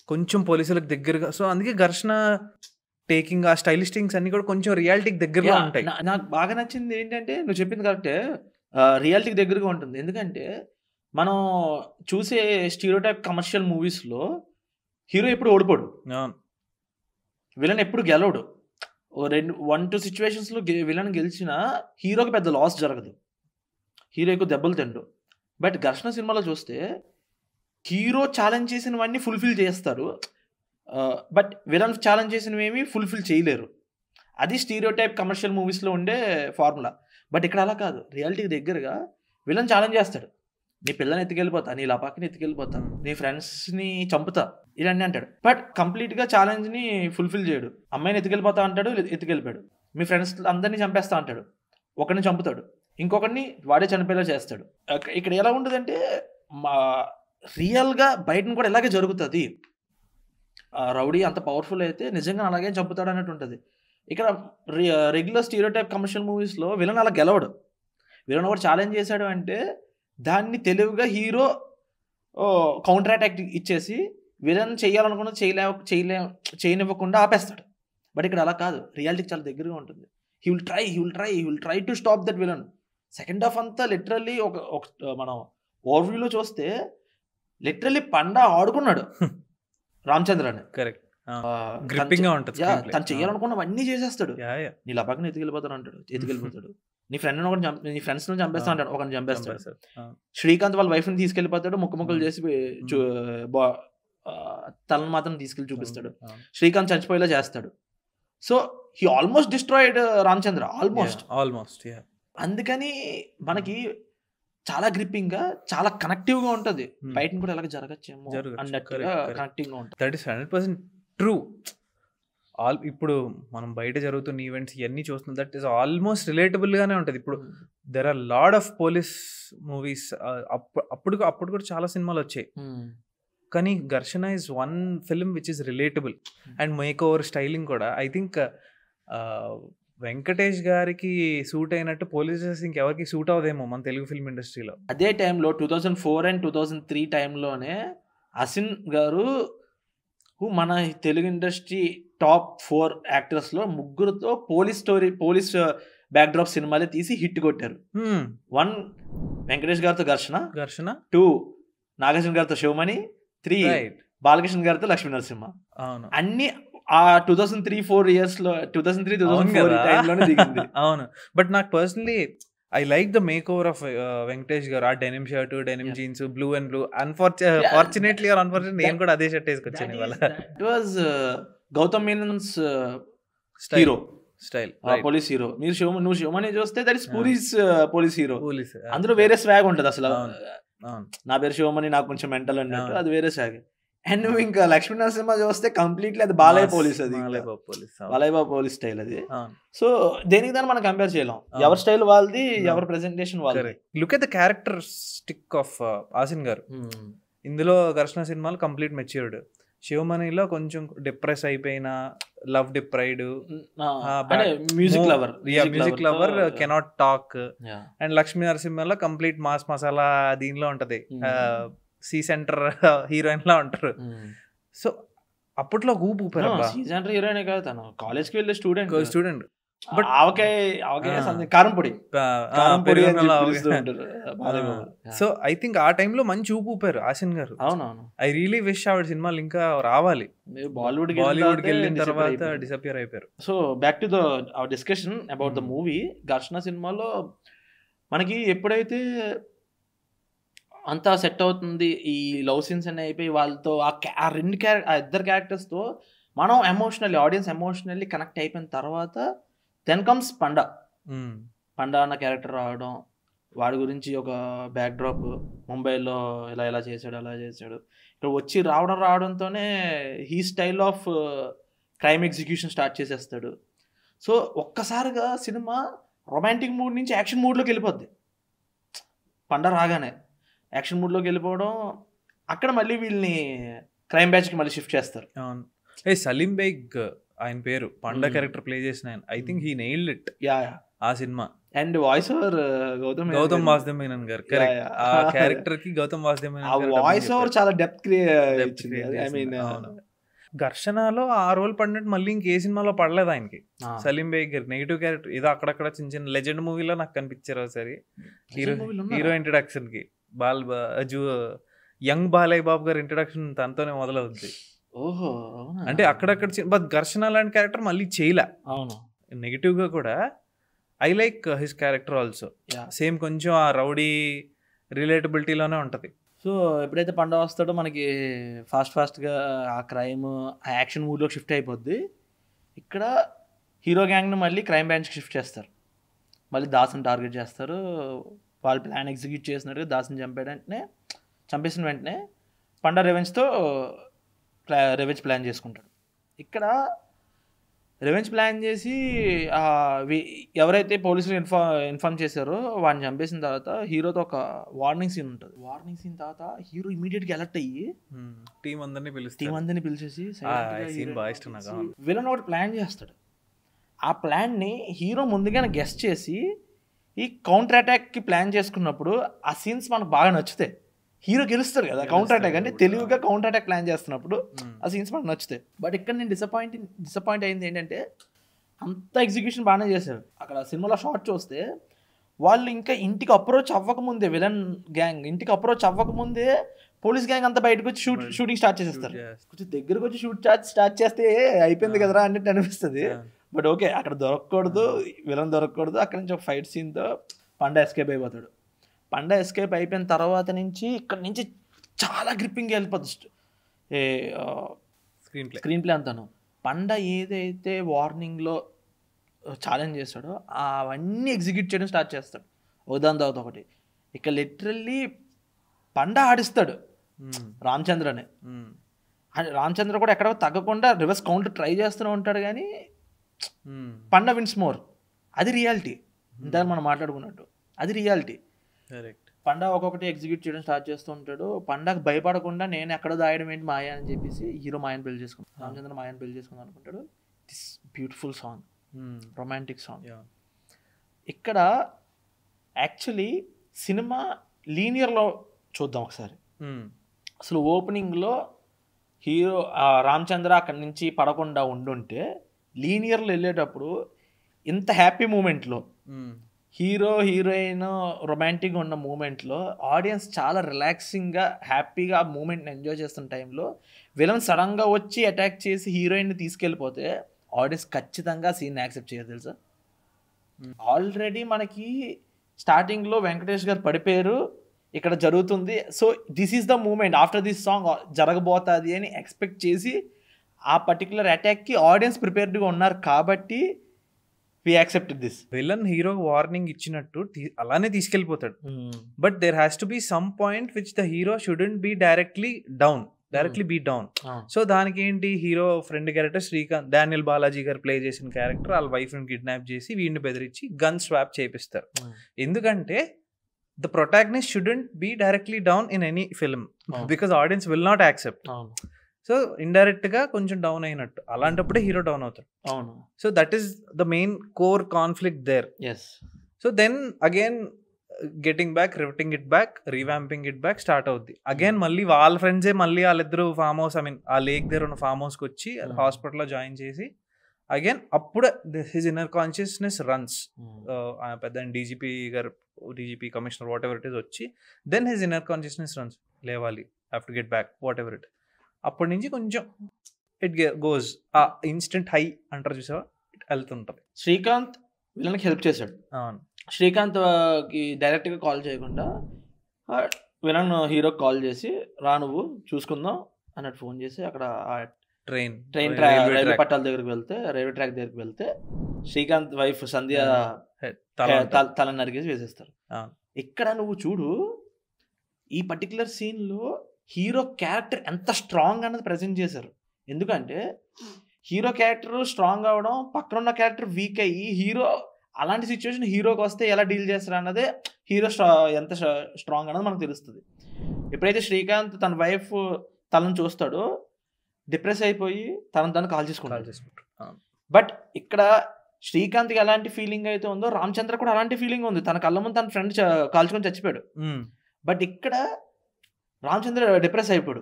S2: కొంచెం పోలీసులకు దగ్గరగా సో అందుకే ఘర్షణ టేకింగ్ ఆ స్టైలిస్టింగ్స్ అన్ని కూడా కొంచెం రియాలిటీకి దగ్గరగా
S1: Yeah,
S2: ఉంటాయి
S1: నా- నాకు బాగా నచ్చింది ఏంటంటే నువ్వు చెప్పింది కరెక్టే రియాలిటీకి దగ్గరగా ఉంటుంది ఎందుకంటే మనం చూసే స్టీరియోటైప్ కమర్షియల్ మూవీస్లో హీరో ఎప్పుడు ఓడిపోడు
S2: అవును.
S1: విలన్ ఎప్పుడు గెలవడు ఓ రెండు వన్ టూ సిచ్యువేషన్స్లో విలన్ గెలిచినా హీరోకి పెద్ద లాస్ జరగదు హీరో ఎక్కువ దెబ్బలు తిండు బట్ ఘర్షణ సినిమాలో చూస్తే హీరో ఛాలెంజ్ చేసినవన్నీ ఫుల్ఫిల్ చేస్తారు బట్ విలన్ ఛాలెంజ్ చేసినవి ఏమి ఫుల్ఫిల్ చేయలేరు అది స్టీరియో టైప్ కమర్షియల్ మూవీస్లో ఉండే ఫార్ములా బట్ ఇక్కడ అలా కాదు రియాలిటీకి దగ్గరగా విలన్ ఛాలెంజ్ చేస్తాడు నీ పిల్లని ఎత్తుకెళ్ళిపోతా నీ లపాకిని ఎత్తుకెళ్ళిపోతా నీ ఫ్రెండ్స్ని చంపుతా ఇవన్నీ అంటాడు బట్ కంప్లీట్గా ఛాలెంజ్ని ఫుల్ఫిల్ చేయడు అమ్మాయిని ఎత్తుకెళ్ళిపోతా అంటాడు లే- ఎత్తుకెళ్ళిపోయాడు మీ ఫ్రెండ్స్ అందరినీ చంపేస్తా అంటాడు ఒకరిని చంపుతాడు ఇంకొకరిని వాడే చనిపోయేలా చేస్తాడు అక్క- ఇక్కడ ఎలా ఉంటుందంటే మా రియల్గా బయటను కూడా ఇలాగే జరుగుతుంది ఆ రౌడీ అంత పవర్ఫుల్ అయితే నిజంగా అలాగే చంపుతాడు అన్నట్టు ఉంటుంది ఇక్కడ రెగ్యులర్ స్టీరియో టైప్ కమర్షియల్ మూవీస్లో విలన్ అలా గెలవడు విలన్ ఒకటి ఛాలెంజ్ చేశాడు అంటే దాన్ని తెలివిగా హీరో కౌంటర్ అటాక్ ఇచ్చేసి విలన్ చేయాలనుకున్న చేయలే చేయలే చేయనివ్వకుండా ఆపేస్తాడు బట్ ఇక్కడ అలా కాదు రియాలిటీకి చాలా దగ్గరగా ఉంటుంది he will try he will try he will try to stop that villain second half అంతా లిటరల్లీ ఒక ఒక- మనం ఓవర్వ్యూలో చూస్తే లిటరల్లీ పండా ఆడుకున్నాడు రామచంద్రని
S2: కరెక్ట్
S1: ఆ,
S2: గ్రిప్పింగ్ గా
S1: తను
S2: ఉంటుంది
S1: చే- యా,
S2: screenplay.
S1: తను చేయాలనుకున్నవన్నీ చేసేస్తాడు
S2: యా, యా.
S1: నీ లపాకని ఎత్తుకెళ్ళిపోతాడు అంటాడు ఎత్తుకెళ్ళిపోతాడు నీ ఫ్రెండ్ ఒకటి చంప నీ ఫ్రెండ్స్ ని చంపేస్తా అంటాడు ఒకరిని చంపేస్తాడు
S2: చంపేస్తారు. ఆ.
S1: శ్రీకాంత్ వాళ్ళ వైఫ్ ని తీసుకెళ్ళిపోతాడు ముక్క ముక్కలు చేసి చూ- బా- ఆ, తలను మాత్రం తీసుకెళ్ళి చూపిస్తాడు
S2: ఆ.
S1: శ్రీకాంత్ చచ్చిపోయేలా చేస్తాడు so he almost destroyed Ramachandra almost
S2: Yeah, almost, yeah.
S1: అందుకని మనకి చాలా గ్రిప్పింగ్ గా చాలా కనెక్టివ్ గా ఉంటది
S2: Hmm.
S1: బయట కూడా ఎలాగ జరగచ్చేమో
S2: జరగచ్చు.
S1: అన్నట్టుగా
S2: Correct, correct.
S1: కనెక్టింగ్ గా ఉంటుంది
S2: that is hundred percent true all ఇప్పుడు మనం బయట జరుగుతున్న ఈవెంట్స్ ఇవన్నీ చూస్తున్నాం దట్ ఈస్ ఆల్మోస్ట్ రిలేటబుల్ గానే ఉంటుంది ఇప్పుడు there are lot of police movies అప్పుడు అప్పుడు కూడా చాలా సినిమాలు వచ్చాయి
S1: Hmm.
S2: కానీ Gharshana is one film which is relatable and make over styling కూడా ఐ థింక్ వెంకటేష్ గారికి సూట్ అయినట్టు పోలీసెస్ ఇంకెవరికి సూట్ అవ్వదేమో మన తెలుగు ఫిల్మ్ ఇండస్ట్రీలో
S1: అదే టైంలో two thousand four and two thousand three టైంలోనే అసిన్ గారు who మన తెలుగు ఇండస్ట్రీ టాప్ ఫోర్ యాక్టర్స్లో ముగ్గురుతో పోలీస్ స్టోరీ పోలీస్ బ్యాక్డ్రాప్ సినిమాలే తీసి హిట్ కొట్టారు వన్ వెంకటేష్ గారితో ఘర్షణ
S2: ఘర్షణ
S1: టూ నాగార్జున గారితో శివమణి త్రీ
S2: రైట్
S1: బాలకృష్ణ గారితో లక్ష్మీ నరసింహ
S2: అవును
S1: అన్ని ఆ two thousand three four years లో టూ థౌసండ్ త్రీ టూ
S2: అవును
S1: థౌసండ్ ఫోర్
S2: కదా.
S1: టైంలోనే దిగింది
S2: అవును బట్ నాకు personally I like the make over of Venkatesh గారు ఆ denim shirt denim
S1: Yeah.
S2: Jeans blue and blue unfortunate
S1: Yeah.
S2: Fortunately or unfortunate నేను కూడా అదే షర్ట్ వేసుకొచ్చాను ఇవాళ
S1: it was Gautham Menon's
S2: Style.
S1: Hero
S2: style
S1: police hero మీరు శివ నువ్వు శివమని చూస్తే that is
S2: Yeah.
S1: Puris police hero
S2: police
S1: అందులో వేరే స్వాగ్ ఉంటుంది అసలు
S2: అవును. అవును
S1: నా పేరు శివమని నాకు కొంచెం మెంటల్ అన్నట్టు
S2: అవును.
S1: అది వేరే స్వాగ్ అండ్ నువ్వు ఇంకా లక్ష్మీ నరసింహ చూస్తే కంప్లీట్లీ అది బాలయ్య పోలీస్ అది
S2: బాలయ్య బాబు పోలీస్ అవును.
S1: బాలయ్య బాబు పోలీస్ స్టైల్ అది
S2: అవును
S1: సో దేనికి దాన్ని మనం కంపేర్ చేయలేం
S2: అవును.
S1: ఎవరి స్టైల్ వాళ్ళది
S2: అవును.
S1: ఎవరి ప్రెజెంటేషన్ వాళ్ళది
S2: correct look at the character stick of Asin గారు
S1: Hmm.
S2: ఇందులో ఘర్షణ సినిమాలు కంప్లీట్ మెచ్యూర్డ్ శివమణిలో కొంచెం డిప్రెస్ అయిపోయిన లవ్ డిప్రైడ్
S1: ఆ,
S2: ఆ,
S1: అంటే
S2: back-
S1: music lover
S2: music lover cannot talk and Lakshmi నరసింహలో కంప్లీట్ మాస్ మసాలా దీనిలో ఉంటది
S1: Hmm.
S2: సి సెంటర్ హీరోయిన్ లా ఉంటారు సో అప్పట్లో ఊపు ఊపారు
S1: సీజన్ హీరోయిన్ కాదు తను కాలేజ్ కి వెళ్ళే స్టూడెంట్
S2: స్టూడెంట్
S1: బట్
S2: But-
S1: ఆవకాయ ఆవకాయ
S2: ఆ.
S1: something కారం పొడి కారం పొడి అని చెప్పి పిలుస్తూ ఉంటారు. Balayya Babu.
S2: So I think ఆ టైంలో మంచి ఊపు ఊపారు ఆసిన్ గారు
S1: అవునవును
S2: ఐ రియలీ విష్ ఆవిడ సినిమాలు ఇంకా రావాలి
S1: మీరు బాలీవుడ్
S2: బాలీవుడ్ కి వెళ్ళిన తర్వాత డిసపియర్ అయిపోయారు
S1: so back to the our discussion about the
S2: Hmm.
S1: Movie Gharshana సినిమాలో మనకి ఎప్పుడైతే అంతా సెట్ అవుతుంది ఈ లవ్ సీన్స్ అన్ని అయిపోయి వాళ్ళతో ఆ ca- ఆ రెండు క్యారె ఆ ఇద్దరు క్యారెక్టర్స్తో మనం ఎమోషనల్లీ ఆడియన్స్ ఎమోషనల్లీ కనెక్ట్ అయిపోయిన తర్వాత దెన్ కమ్స్ పండ
S2: మ్మ్.
S1: పండా అన్న క్యారెక్టర్ రావడం వాడి గురించి ఒక బ్యాక్ డ్రాప్ ముంబైలో ఇలా ఇలా చేశాడు అలా చేశాడు ఇక్కడ వచ్చి రావడం రావడంతోనే he style of crime execution start చేసేస్తాడు సో ఒక్కసారిగా సినిమా రొమాంటిక్ మూడ్ నుంచి యాక్షన్ మూడ్లోకి వెళ్ళిపోద్ది పండ రాగానే యాక్షన్ మూడ్లోకి వెళ్ళిపోవడం అక్కడ మళ్ళీ వీళ్ళని క్రైమ్ బ్యాచ్కి మళ్ళీ షిఫ్ట్ చేస్తారు
S2: అవును ఏ సలీం బేగ్ ఆయన పేరు పండ
S1: మ్మ్.
S2: క్యారెక్టర్ ప్లే చేసిన ఆయన I think he nailed it
S1: yeah yeah
S2: ఆ సినిమా
S1: and voice over Gautham
S2: Gautham Vasudev Menon గారు
S1: Yeah,
S2: కరెక్ట్
S1: yeah.
S2: ఆ క్యారెక్టర్ కి గౌతమ్ వాసుదేవ్
S1: ఆ
S2: మేనన్ గారు
S1: వాయిస్ ఓవర్ చాలా డెప్త్ క్రియేట్
S2: Depth
S1: ఇచ్చింది
S2: create
S1: ఐ మీన్
S2: చేసింది. అవును. ఘర్షణలో ఆ రోల్ పడినట్టు మళ్ళీ ఇంకే సినిమాలో పడలేదు ఆయనకి సలీం బేగ్ గారు నెగిటివ్ క్యారెక్టర్ ఏదో అక్కడక్కడ చిన్న చిన్న లెజెండ్ మూవీలో నాకు కనిపించారు ఒకసారి హీరో హీరో ఇంట్రడక్షన్ కి బాల్ బా- జూ యంగ్ బాలయ్య బాబు గారి ఇంట్రడక్షన్ తనతోనే మొదలవుద్ది
S1: ఓహో అవునా?
S2: అంటే అక్కడక్కడ చిన్న- బట్ ఘర్షణ లాంటి క్యారెక్టర్ మళ్ళీ చేయలే
S1: అవును
S2: నెగిటివ్ గా కూడా I like his character also
S1: Yeah.
S2: Same కొంచెం ఆ రౌడీ రిలేటబిలిటీలోనే ఉంటది
S1: సో ఎప్పుడైతే పండుగ వస్తాడో మనకి ఫాస్ట్ ఫాస్ట్గా ఆ క్రైమ్ ఆ యాక్షన్ మూడ్లోకి షిఫ్ట్ అయిపోద్ది ఇక్కడ హీరో గ్యాంగ్ను మళ్ళీ క్రైమ్ బ్రాంచ్కి షిఫ్ట్ చేస్తారు మళ్ళీ దాసుని టార్గెట్ చేస్తారు వాళ్ళు ప్లాన్ ఎగ్జిక్యూట్ చేసినట్టుగా దాసుని చంపేయడం వెంటనే చంపేసిన వెంటనే పండ రెవెన్స్తో ప్లా రెవెన్స్ ప్లాన్ చేసుకుంటాడు ఇక్కడ రెవెన్స్ ప్లాన్ చేసి ఆ, వి- ఎవరైతే పోలీసులు ఇన్ఫార్మ్ ఇన్ఫార్మ్ చేశారో వాడిని చంపేసిన తర్వాత హీరోతో ఒక వార్నింగ్ సీన్ ఉంటుంది వార్నింగ్ సీన్ తర్వాత హీరో ఇమీడియట్గా అలర్ట్ అయ్యి
S2: టీం అందరినీ
S1: టీం
S2: పిలుస్తారు
S1: అందరిని పిలిచేసి
S2: ఆ, scene బాగా ఇష్టం నాకు, అవును.
S1: విలన్ ఒకటి ప్లాన్ చేస్తాడు ఆ ప్లాన్ని హీరో ముందుగానే గెస్ట్ చేసి ఈ కౌంటర్ అటాక్కి ప్లాన్ చేసుకున్నప్పుడు ఆ సీన్స్ మనకు బాగా నచ్చుతాయి హీరో గెలుస్తాడు కదా కౌంటర్ అటాక్ అంటే
S2: గెలుస్తాడు.
S1: తెలివిగా కౌంటర్ అటాక్ ప్లాన్ చేస్తున్నప్పుడు
S2: Hmm.
S1: ఆ సీన్స్ మనకు నచ్చుతాయి బట్ ఇక్కడ నేను డిసప్పాయింట్ డిసప్పాయింట్ అయింది ఏంటంటే అంత ఎగ్జిక్యూషన్ బాగానే చేశారు అక్కడ సినిమాలో షార్ట్ చూస్తే వాళ్ళు ఇంకా ఇంటికి అప్రోచ్ అవ్వకముందే విలన్ గ్యాంగ్ ఇంటికి అప్రోచ్ అవ్వకముందే పోలీస్ గ్యాంగ్ అంతా బయటకు వచ్చి షూట్ షూటింగ్ స్టార్ట్ చేసేస్తారు కొంచెం దగ్గరకు వచ్చి షూట్ స్టార్ట్ స్టార్ట్ చేస్తే అయిపోయింది
S2: Ah.
S1: కదరా అన్నట్టు అనిపిస్తుంది
S2: Yeah.
S1: బట్ ఓకే అక్కడ దొరకకూడదు విలన్ దొరకకూడదు అక్కడ నుంచి ఒక ఫైట్ సీన్తో పండ ఎస్కేప్ అయిపోతాడు పండ ఎస్కేప్ అయిపోయిన తర్వాత నుంచి ఇక్కడ నుంచి చాలా గ్రిప్పింగ్ వెళ్ళిపోతుంది ఏ
S2: స్క్రీన్ ప్లే
S1: స్క్రీన్ ప్లే అంతాను పండ ఏదైతే వార్నింగ్లో ఛాలెంజ్ చేస్తాడో అవన్నీ ఎగ్జిక్యూట్ చేయడం స్టార్ట్ చేస్తాడు ఒకదాని తర్వాత ఒకటి ఇక లిటరల్లీ పండ ఆడిస్తాడు రామచంద్రనే అండ్ రామచంద్ర కూడా ఎక్కడ తగ్గకుండా రివర్స్ కౌంటర్ ట్రై చేస్తూనే ఉంటాడు కానీ పండ విన్స్ మోర్ అది రియాలిటీ ఇందాక మనం మాట్లాడుకున్నట్టు అది రియాలిటీ
S2: కరెక్ట్
S1: పండ ఒక్కొక్కటి ఎగ్జిక్యూట్ చేయడం స్టార్ట్ చేస్తూ ఉంటాడు పండగ భయపడకుండా నేను ఎక్కడ దాయడం ఏంటి మాయ అని చెప్పేసి హీరో మాయను పెళ్లి చేసుకుంటాడు రామచంద్ర మాయను పెళ్లి చేసుకుందాం అనుకుంటాడు this beautiful song romantic song ఇక్కడ యాక్చువల్లీ సినిమా లీనియర్లో చూద్దాం ఒకసారి అసలు ఓపెనింగ్లో హీరో ఆ రామచంద్ర అక్కడి నుంచి పడకుండా ఉండుంటే లీనియర్లో వెళ్ళేటప్పుడు ఇంత హ్యాపీ మూమెంట్లో హీరో హీరోయిన్ రొమాంటిక్గా ఉన్న మూమెంట్లో ఆడియన్స్ చాలా రిలాక్సింగ్గా హ్యాపీగా ఆ మూమెంట్ని ఎంజాయ్ చేస్తున్న టైంలో విలన్ సడన్గా వచ్చి అటాక్ చేసి హీరోయిన్ని తీసుకెళ్ళిపోతే ఆడియన్స్ ఖచ్చితంగా సీన్ యాక్సెప్ట్ చేయరు తెలుసా ఆల్రెడీ మనకి స్టార్టింగ్లో వెంకటేష్ గారు పడిపోయారు ఇక్కడ జరుగుతుంది so this is the moment after this song జరగబోతుంది అని ఎక్స్పెక్ట్ చేసి ఆ పర్టికులర్ అటాక్కి ఆడియన్స్ ప్రిపేర్డ్గా ఉన్నారు కాబట్టి we accepted this
S2: villain hero warning ఇచ్చినట్టు తీ- అలానే తీసుకెళ్ళిపోతాడు but there has to be some point which the hero shouldn't be directly down directly be down so దానికి ఏంటి hero friend character Srikanth Daniel Balaji గారు ప్లే చేసిన క్యారెక్టర్ వాళ్ళ వైఫ్ ని కిడ్నాప్ చేసి వీడిని బెదిరించి గన్ స్వాప్ చేపిస్తారు ఎందుకంటే the protagonist shouldn't be directly down in any film
S1: Oh.
S2: Because audience will not accept
S1: అవును
S2: సో ఇండైరెక్ట్ గా కొంచెం డౌన్ అయినట్టు అలాంటప్పుడే హీరో డౌన్ అవుతాడు
S1: అవును
S2: so that is the main core conflict there
S1: yes
S2: so then again getting back riveting it back revamping it back start అవుద్ది again మళ్ళీ వాళ్ళ ఫ్రెండ్సే మళ్ళీ వాళ్ళిద్దరు ఫామ్ హౌస్ ఐ మీన్ ఆ లేక్ దగ్గర ఉన్న ఫామ్ హౌస్కి వచ్చి
S1: Hmm.
S2: హాస్పిటల్లో జాయిన్ చేసి అగైన్ అప్పుడు హిజ్ ఇన్నర్ కాన్షియస్నెస్ రన్స్ పెద్ద డీజీపీ గారు DGP commissioner whatever it is వచ్చి then his inner consciousness runs లేవాలి have to get back whatever it అప్పటి నుంచి కొంచెం ఇట్ గోస్ ఆ ఇన్స్టెంట్ హై అంటారు చూసావా ఇట్ వెళ్తుంటది
S1: శ్రీకాంత్ వీళ్ళకి హెల్ప్ చేశాడు
S2: అవును
S1: శ్రీకాంత్ ఆ, కి డైరెక్ట్గా కాల్ చేయకుండా ఆ, విలన్ హీరోకి కాల్ చేసి రా నువ్వు చూసుకుందాం అన్నట్టు ఫోన్ చేసి అక్కడ ఆ
S2: ట్రైన్
S1: ట్రైన్ ట్రా రైల్వే పట్టాల దగ్గరికి వెళ్తే రైల్వే ట్రాక్ దగ్గరికి వెళ్తే శ్రీకాంత్ వైఫ్ సంధ్య తల- తల నరికేసి వేసేస్తారు
S2: అవును.
S1: ఇక్కడ నువ్వు చూడు ఈ పర్టికులర్ సీన్లో హీరో క్యారెక్టర్ ఎంత స్ట్రాంగ్ అన్నది ప్రజెంట్ చేశారు ఎందుకంటే హీరో క్యారెక్టర్ స్ట్రాంగ్ అవడం పక్కన ఉన్న క్యారెక్టర్ వీక్ అయ్యి హీరో అలాంటి సిచ్యువేషన్ హీరోకి వస్తే ఎలా డీల్ చేస్తారు అన్నదే హీరో స్ట్రా ఎంత స్ట్రాంగ్ అన్నది మనకు తెలుస్తుంది ఎప్పుడైతే శ్రీకాంత్ తన వైఫ్ తనను చూస్తాడో డిప్రెస్ అయిపోయి తనను తను కాల్ చేసుకుంటాడు బట్ ఇక్కడ శ్రీకాంత్కి ఎలాంటి ఫీలింగ్ అయితే ఉందో రామచంద్ర కూడా అలాంటి ఫీలింగ్ ఉంది తన కళ్ళ ముందు తన ఫ్రెండ్ కాల్చుకొని చచ్చిపోయాడు
S2: మ్మ్.
S1: బట్ ఇక్కడ రామచంద్ర డిప్రెస్ అయిపోయాడు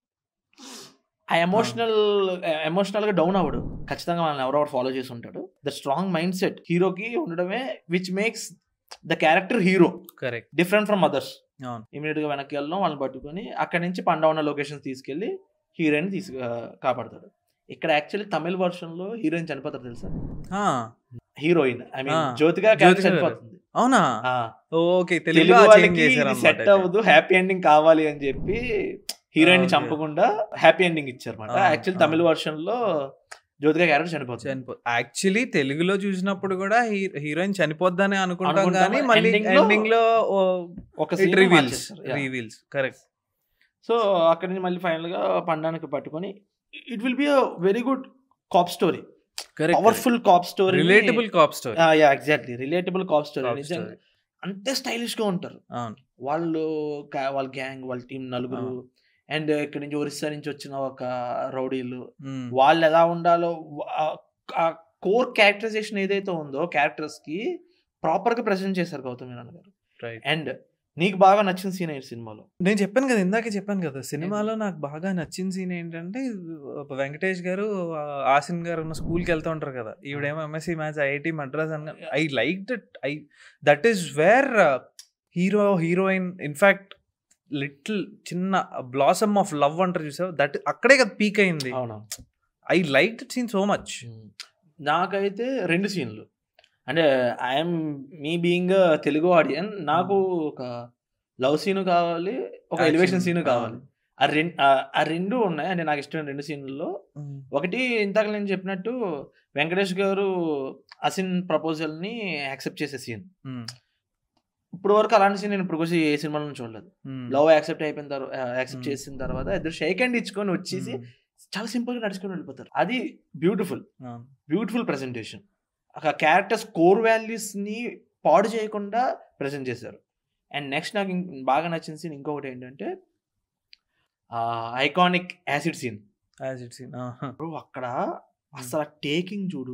S1: ఆ ఎమోషనల్ ఎమోషనల్ గా డౌన్ అవ్వడు ఖచ్చితంగా వాళ్ళని ఎవరో ఒకటి ఫాలో చేసి ఉంటాడు ద స్ట్రాంగ్ మైండ్ సెట్ హీరోకి ఉండడమే which makes the character hero
S2: correct
S1: different from others
S2: అవును
S1: ఇమీడియట్ గా వెనక్కి వెళ్ళడం వాళ్ళని పట్టుకొని అక్కడి నుంచి పండా ఉన్న లొకేషన్ తీసుకెళ్లి హీరోయిన్ తీసు ఆ, కాపాడతాడు ఇక్కడ యాక్చువల్లీ తమిళ వర్షన్ లో హీరోయిన్ చనిపోతారు తెలుసా
S2: ఆ,
S1: హీరోయిన్ ఐ మీన్
S2: ఆ,
S1: జ్యోతిగా
S2: జ్యోతిక
S1: క్యారెక్టర్
S2: గారు.
S1: చనిపోతుంది
S2: అవునా
S1: ఆ,
S2: ఓకే
S1: తెలుగు
S2: తెలుగులో చేంజ్
S1: వాళ్ళకి
S2: చేశారు
S1: సెట్ అవ్వదు హ్యాపీ ఎండింగ్ కావాలి అని చెప్పి హీరోయిన్
S2: Okay.
S1: చంపకుండా హ్యాపీ ఎండింగ్ ఇచ్చారు అనమాట
S2: Ah,
S1: actual
S2: ah.
S1: Tamil version లో జ్యోతిగా క్యారెక్టర్ చనిపోతుంది
S2: చనిపో యాక్చువల్లీ తెలుగులో చూసినప్పుడు కూడా హీ- హీరోయిన్ చనిపోద్దని అనుకుంటాం
S1: అనుకుంటాం,
S2: కానీ మళ్ళీ
S1: ending లో-
S2: ఎండింగ్ లో
S1: ఒక
S2: ఇట్
S1: scene
S2: రివీల్స్
S1: మార్చేస్తారు. Yeah.
S2: రివీల్స్ కరెక్ట్
S1: సో అక్కడి నుంచి మళ్ళీ ఫైనల్ గా పండానికి పట్టుకొని it will be a very good cop story
S2: correct
S1: powerful cop story
S2: relatable cop story
S1: yeah exactly relatable cop story నిజంగా అంతే స్టైలిష్ గా ఉంటారు
S2: అవును
S1: వాళ్ళు కా- వాళ్ళ గ్యాంగ్ వాళ్ళ టీం నలుగురు అండ్ ఇక్కడ నుంచి ఒరిస్సా నుంచి వచ్చిన ఒక రౌడీలు
S2: మ్మ్.
S1: వాళ్ళు ఎలా ఉండాలో ఆ కోర్ క్యారెక్టరైజేషన్ ఏదైతే ఉందో క్యారెక్టర్స్ కి ప్రాపర్ గా ప్రెజెంట్ చేశారు గౌతమ్ మీనన్ గారు
S2: Right.
S1: అండ్ నీకు బాగా నచ్చిన సీన్ ఏంటి సినిమాలో
S2: నేను చెప్పాను కదా ఇందాకే చెప్పాను కదా సినిమాలో నాకు బాగా నచ్చిన సీన్ ఏంటంటే ఒక వెంకటేష్ గారు ఆ, ఆసిన్ గారు ఉన్న స్కూల్కి వెళ్తూ ఉంటారు కదా ఈవిడేమో ఎంఎస్సి మ్యాథ్స్ ఐఐటి మద్రాస్ అని I like that I that is where hero heroine in fact little చిన్న బ్లాసమ్ ఆఫ్ లవ్ అంటారు చూసావు దట్ అక్కడే కదా పీక్ అయింది
S1: అవునా
S2: I like that scene so much
S1: నాకైతే రెండు సీన్లు అంటే I'm me being Telugu audience నాకు ఒక లవ్ సీన్ కావాలి ఒక ఎలివేషన్ సీన్ కావాలి ఆ రెండు ఆ రెండు ఉన్నాయి అంటే నాకు ఇష్టమైన రెండు సీన్లలో ఒకటి ఇంతకు నేను చెప్పినట్టు వెంకటేష్ గారు అసిన్ ప్రపోజల్ ని యాక్సెప్ట్ చేసే సీన్ ఇప్పుడు వరకు అలాంటి సీన్ నేను ఇప్పుడు వచ్చి ఏ సినిమాలో చూడలేదు లవ్ యాక్సెప్ట్ అయిపోయిన తర్వాత యాక్సెప్ట్
S2: Hmm.
S1: చేసిన తర్వాత ఇద్దరు షేక్ హ్యాండ్ ఇచ్చుకొని వచ్చేసి చాలా సింపుల్ గా నడుచుకొని వెళ్ళిపోతారు అది బ్యూటిఫుల్ బ్యూటిఫుల్ ప్రెజెంటేషన్ ఒక క్యారెక్టర్స్ కోర్ వాల్యూస్ ని పాడు చేయకుండా ప్రజెంట్ చేశారు అండ్ నెక్స్ట్ నాకు ఇంక- బాగా నచ్చిన సీన్ ఇంకొకటి ఏంటంటే iconic acid scene
S2: as it scene
S1: అక్కడ అసలు టేకింగ్ చూడు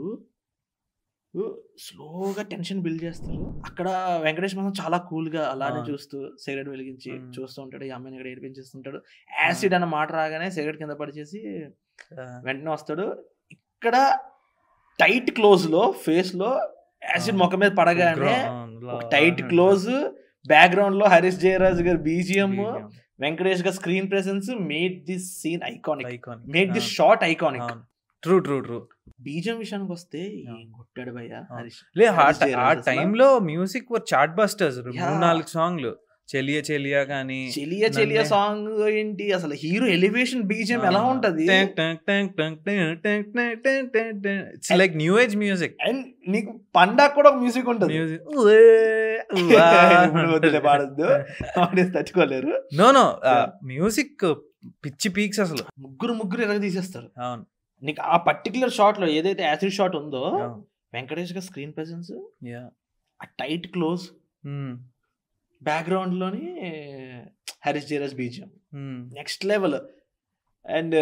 S1: స్లోగా టెన్షన్ బిల్డ్ చేస్తారు అక్కడ వెంకటేష్ మాత్రం చాలా కూల్ గా అలానే
S2: ఆ.
S1: చూస్తూ సిగరెట్ వెలిగించి
S2: Mm.
S1: చూస్తూ ఉంటాడు ఈ అమ్మాయిని ఇక్కడ ఏడిపించేస్తుంటాడు యాసిడ్ అన్న మాట రాగానే సిగరెట్ కింద పడిచేసి వెంటనే వస్తాడు ఇక్కడ టైట్ క్లోజ్ లో ఫేస్ లో యాసిడ్
S2: ఆ.
S1: ముఖం మీద పడగానే టైట్ క్లోజ్ బ్యాక్గ్రౌండ్ లో హరీష్ జయరాజ్ గారి బీజిఎం వెంకటేష్ గారి screen presence made this scene iconic made this short iconic
S2: true true true
S1: BGM విషయానికి వస్తే
S2: ఆ.
S1: ఏం కొట్టాడు భయ్య
S2: ఆ.
S1: హరీష్
S2: లే ఆ
S1: హరీష్
S2: ట- ఆ
S1: జయరాజ్ అసలు.
S2: టైంలో music were chartbusters
S1: Yeah.
S2: మూడు నాలుగు సాంగ్లు చెలియ చెలియ కానీ
S1: చెలియ చెలియ
S2: నన్నే-
S1: సాంగ్ ఏంటి అసలు హీరో ఎలివేషన్ బీజం ఎలా ఉంటది
S2: it's like new age music
S1: and నీకు పండగ కూడా మ్యూజిక్ ఉంటుంది
S2: మ్యూజిక్
S1: ఇప్పుడు వద్దులే పాడొద్దు ఆడియన్స్ తట్టుకోలేరు
S2: నో నో
S1: Yeah.
S2: మ్యూజిక్ పిచ్చి పీక్స్ అసలు
S1: ముగ్గురు ముగ్గురు ఎరగ తీసేస్తారు
S2: అవును
S1: నీకు ఆ పర్టికులర్ షాట్ లో ఏదైతే యాసిడ్ షాట్ ఉందో
S2: అవును.
S1: వెంకటేష్ గా స్క్రీన్ ప్రెసెన్స్
S2: Yeah.
S1: ఆ టైట్ క్లోజ్
S2: Hmm.
S1: బ్యాక్గ్రౌండ్ లోని Harish Jayaraj BGM
S2: Hmm.
S1: Next level and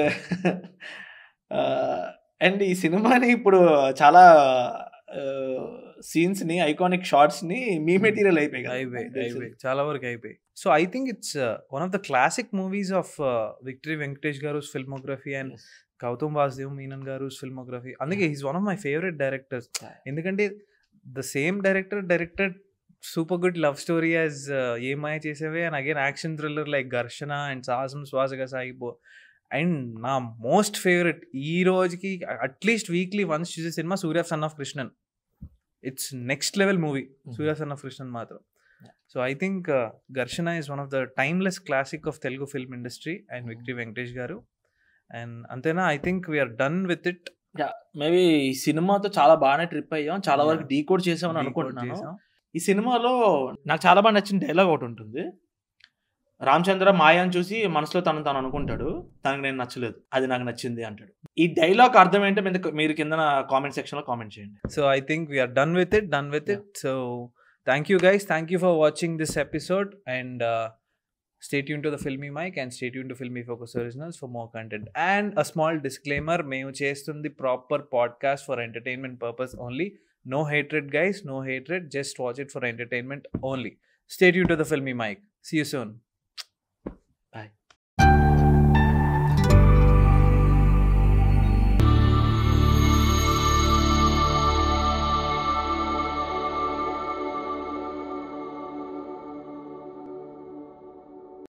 S1: and ఈ సినిమాని ఇప్పుడు చాలా సీన్స్ ని ఐకానిక్ షార్ట్స్ ని మీ మెటీరియల్ అయిపోయాయి కదా.
S2: అయిపోయి
S1: నాకు తెలిసి.
S2: అయిపోయి చాలా వరకు అయిపోయి so I think it's one of the classic movies of Victory Venkatesh garu filmography and
S1: Yes.
S2: Gautham Vasudev Menon garu filmography అందుకే he's one of my favourite directors
S1: Yeah.
S2: ఎందుకంటే the same director directed super good love story as Ye Maaya Chesave and again action thriller like Gharshana and Sahasam Swasaga Sagipo and నా most favourite ఈ రోజుకి at least weekly once చూసే సినిమా Surya son of Krishnan it's next level movie Surya son of Krishnan మాత్రం so I think Gharshana is one of the timeless classic of Telugu film industry and Victory Venkatesh garu and అంతేనా I think we're done with it
S1: maybe ఈ సినిమాతో చాలా బాగానే trip అయ్యాం చాలా వరకు decode చేసామని అనుకుంటున్నాను ఈ సినిమాలో నాకు చాలా బాగా నచ్చిన డైలాగ్ ఒకటి ఉంటుంది రామచంద్ర మాయాని చూసి మనసులో తను తను అనుకుంటాడు తనకు నేను నచ్చలేదు అది నాకు నచ్చింది అంటాడు ఈ డైలాగ్ అర్థం ఏంటో మీరు మీరు కింద కామెంట్ సెక్షన్ లో కామెంట్ చేయండి
S2: so I think we're done with it done with it so thank you guys thank you for watching this episode and Stay tuned to the Filmy Mic and stay tuned to Filmy Focus Originals for more content. And a small disclaimer మేము చేస్తుంది proper podcast for entertainment purpose only no hatred guys no hatred just watch it for entertainment only stay tune to the filmy Mic see you soon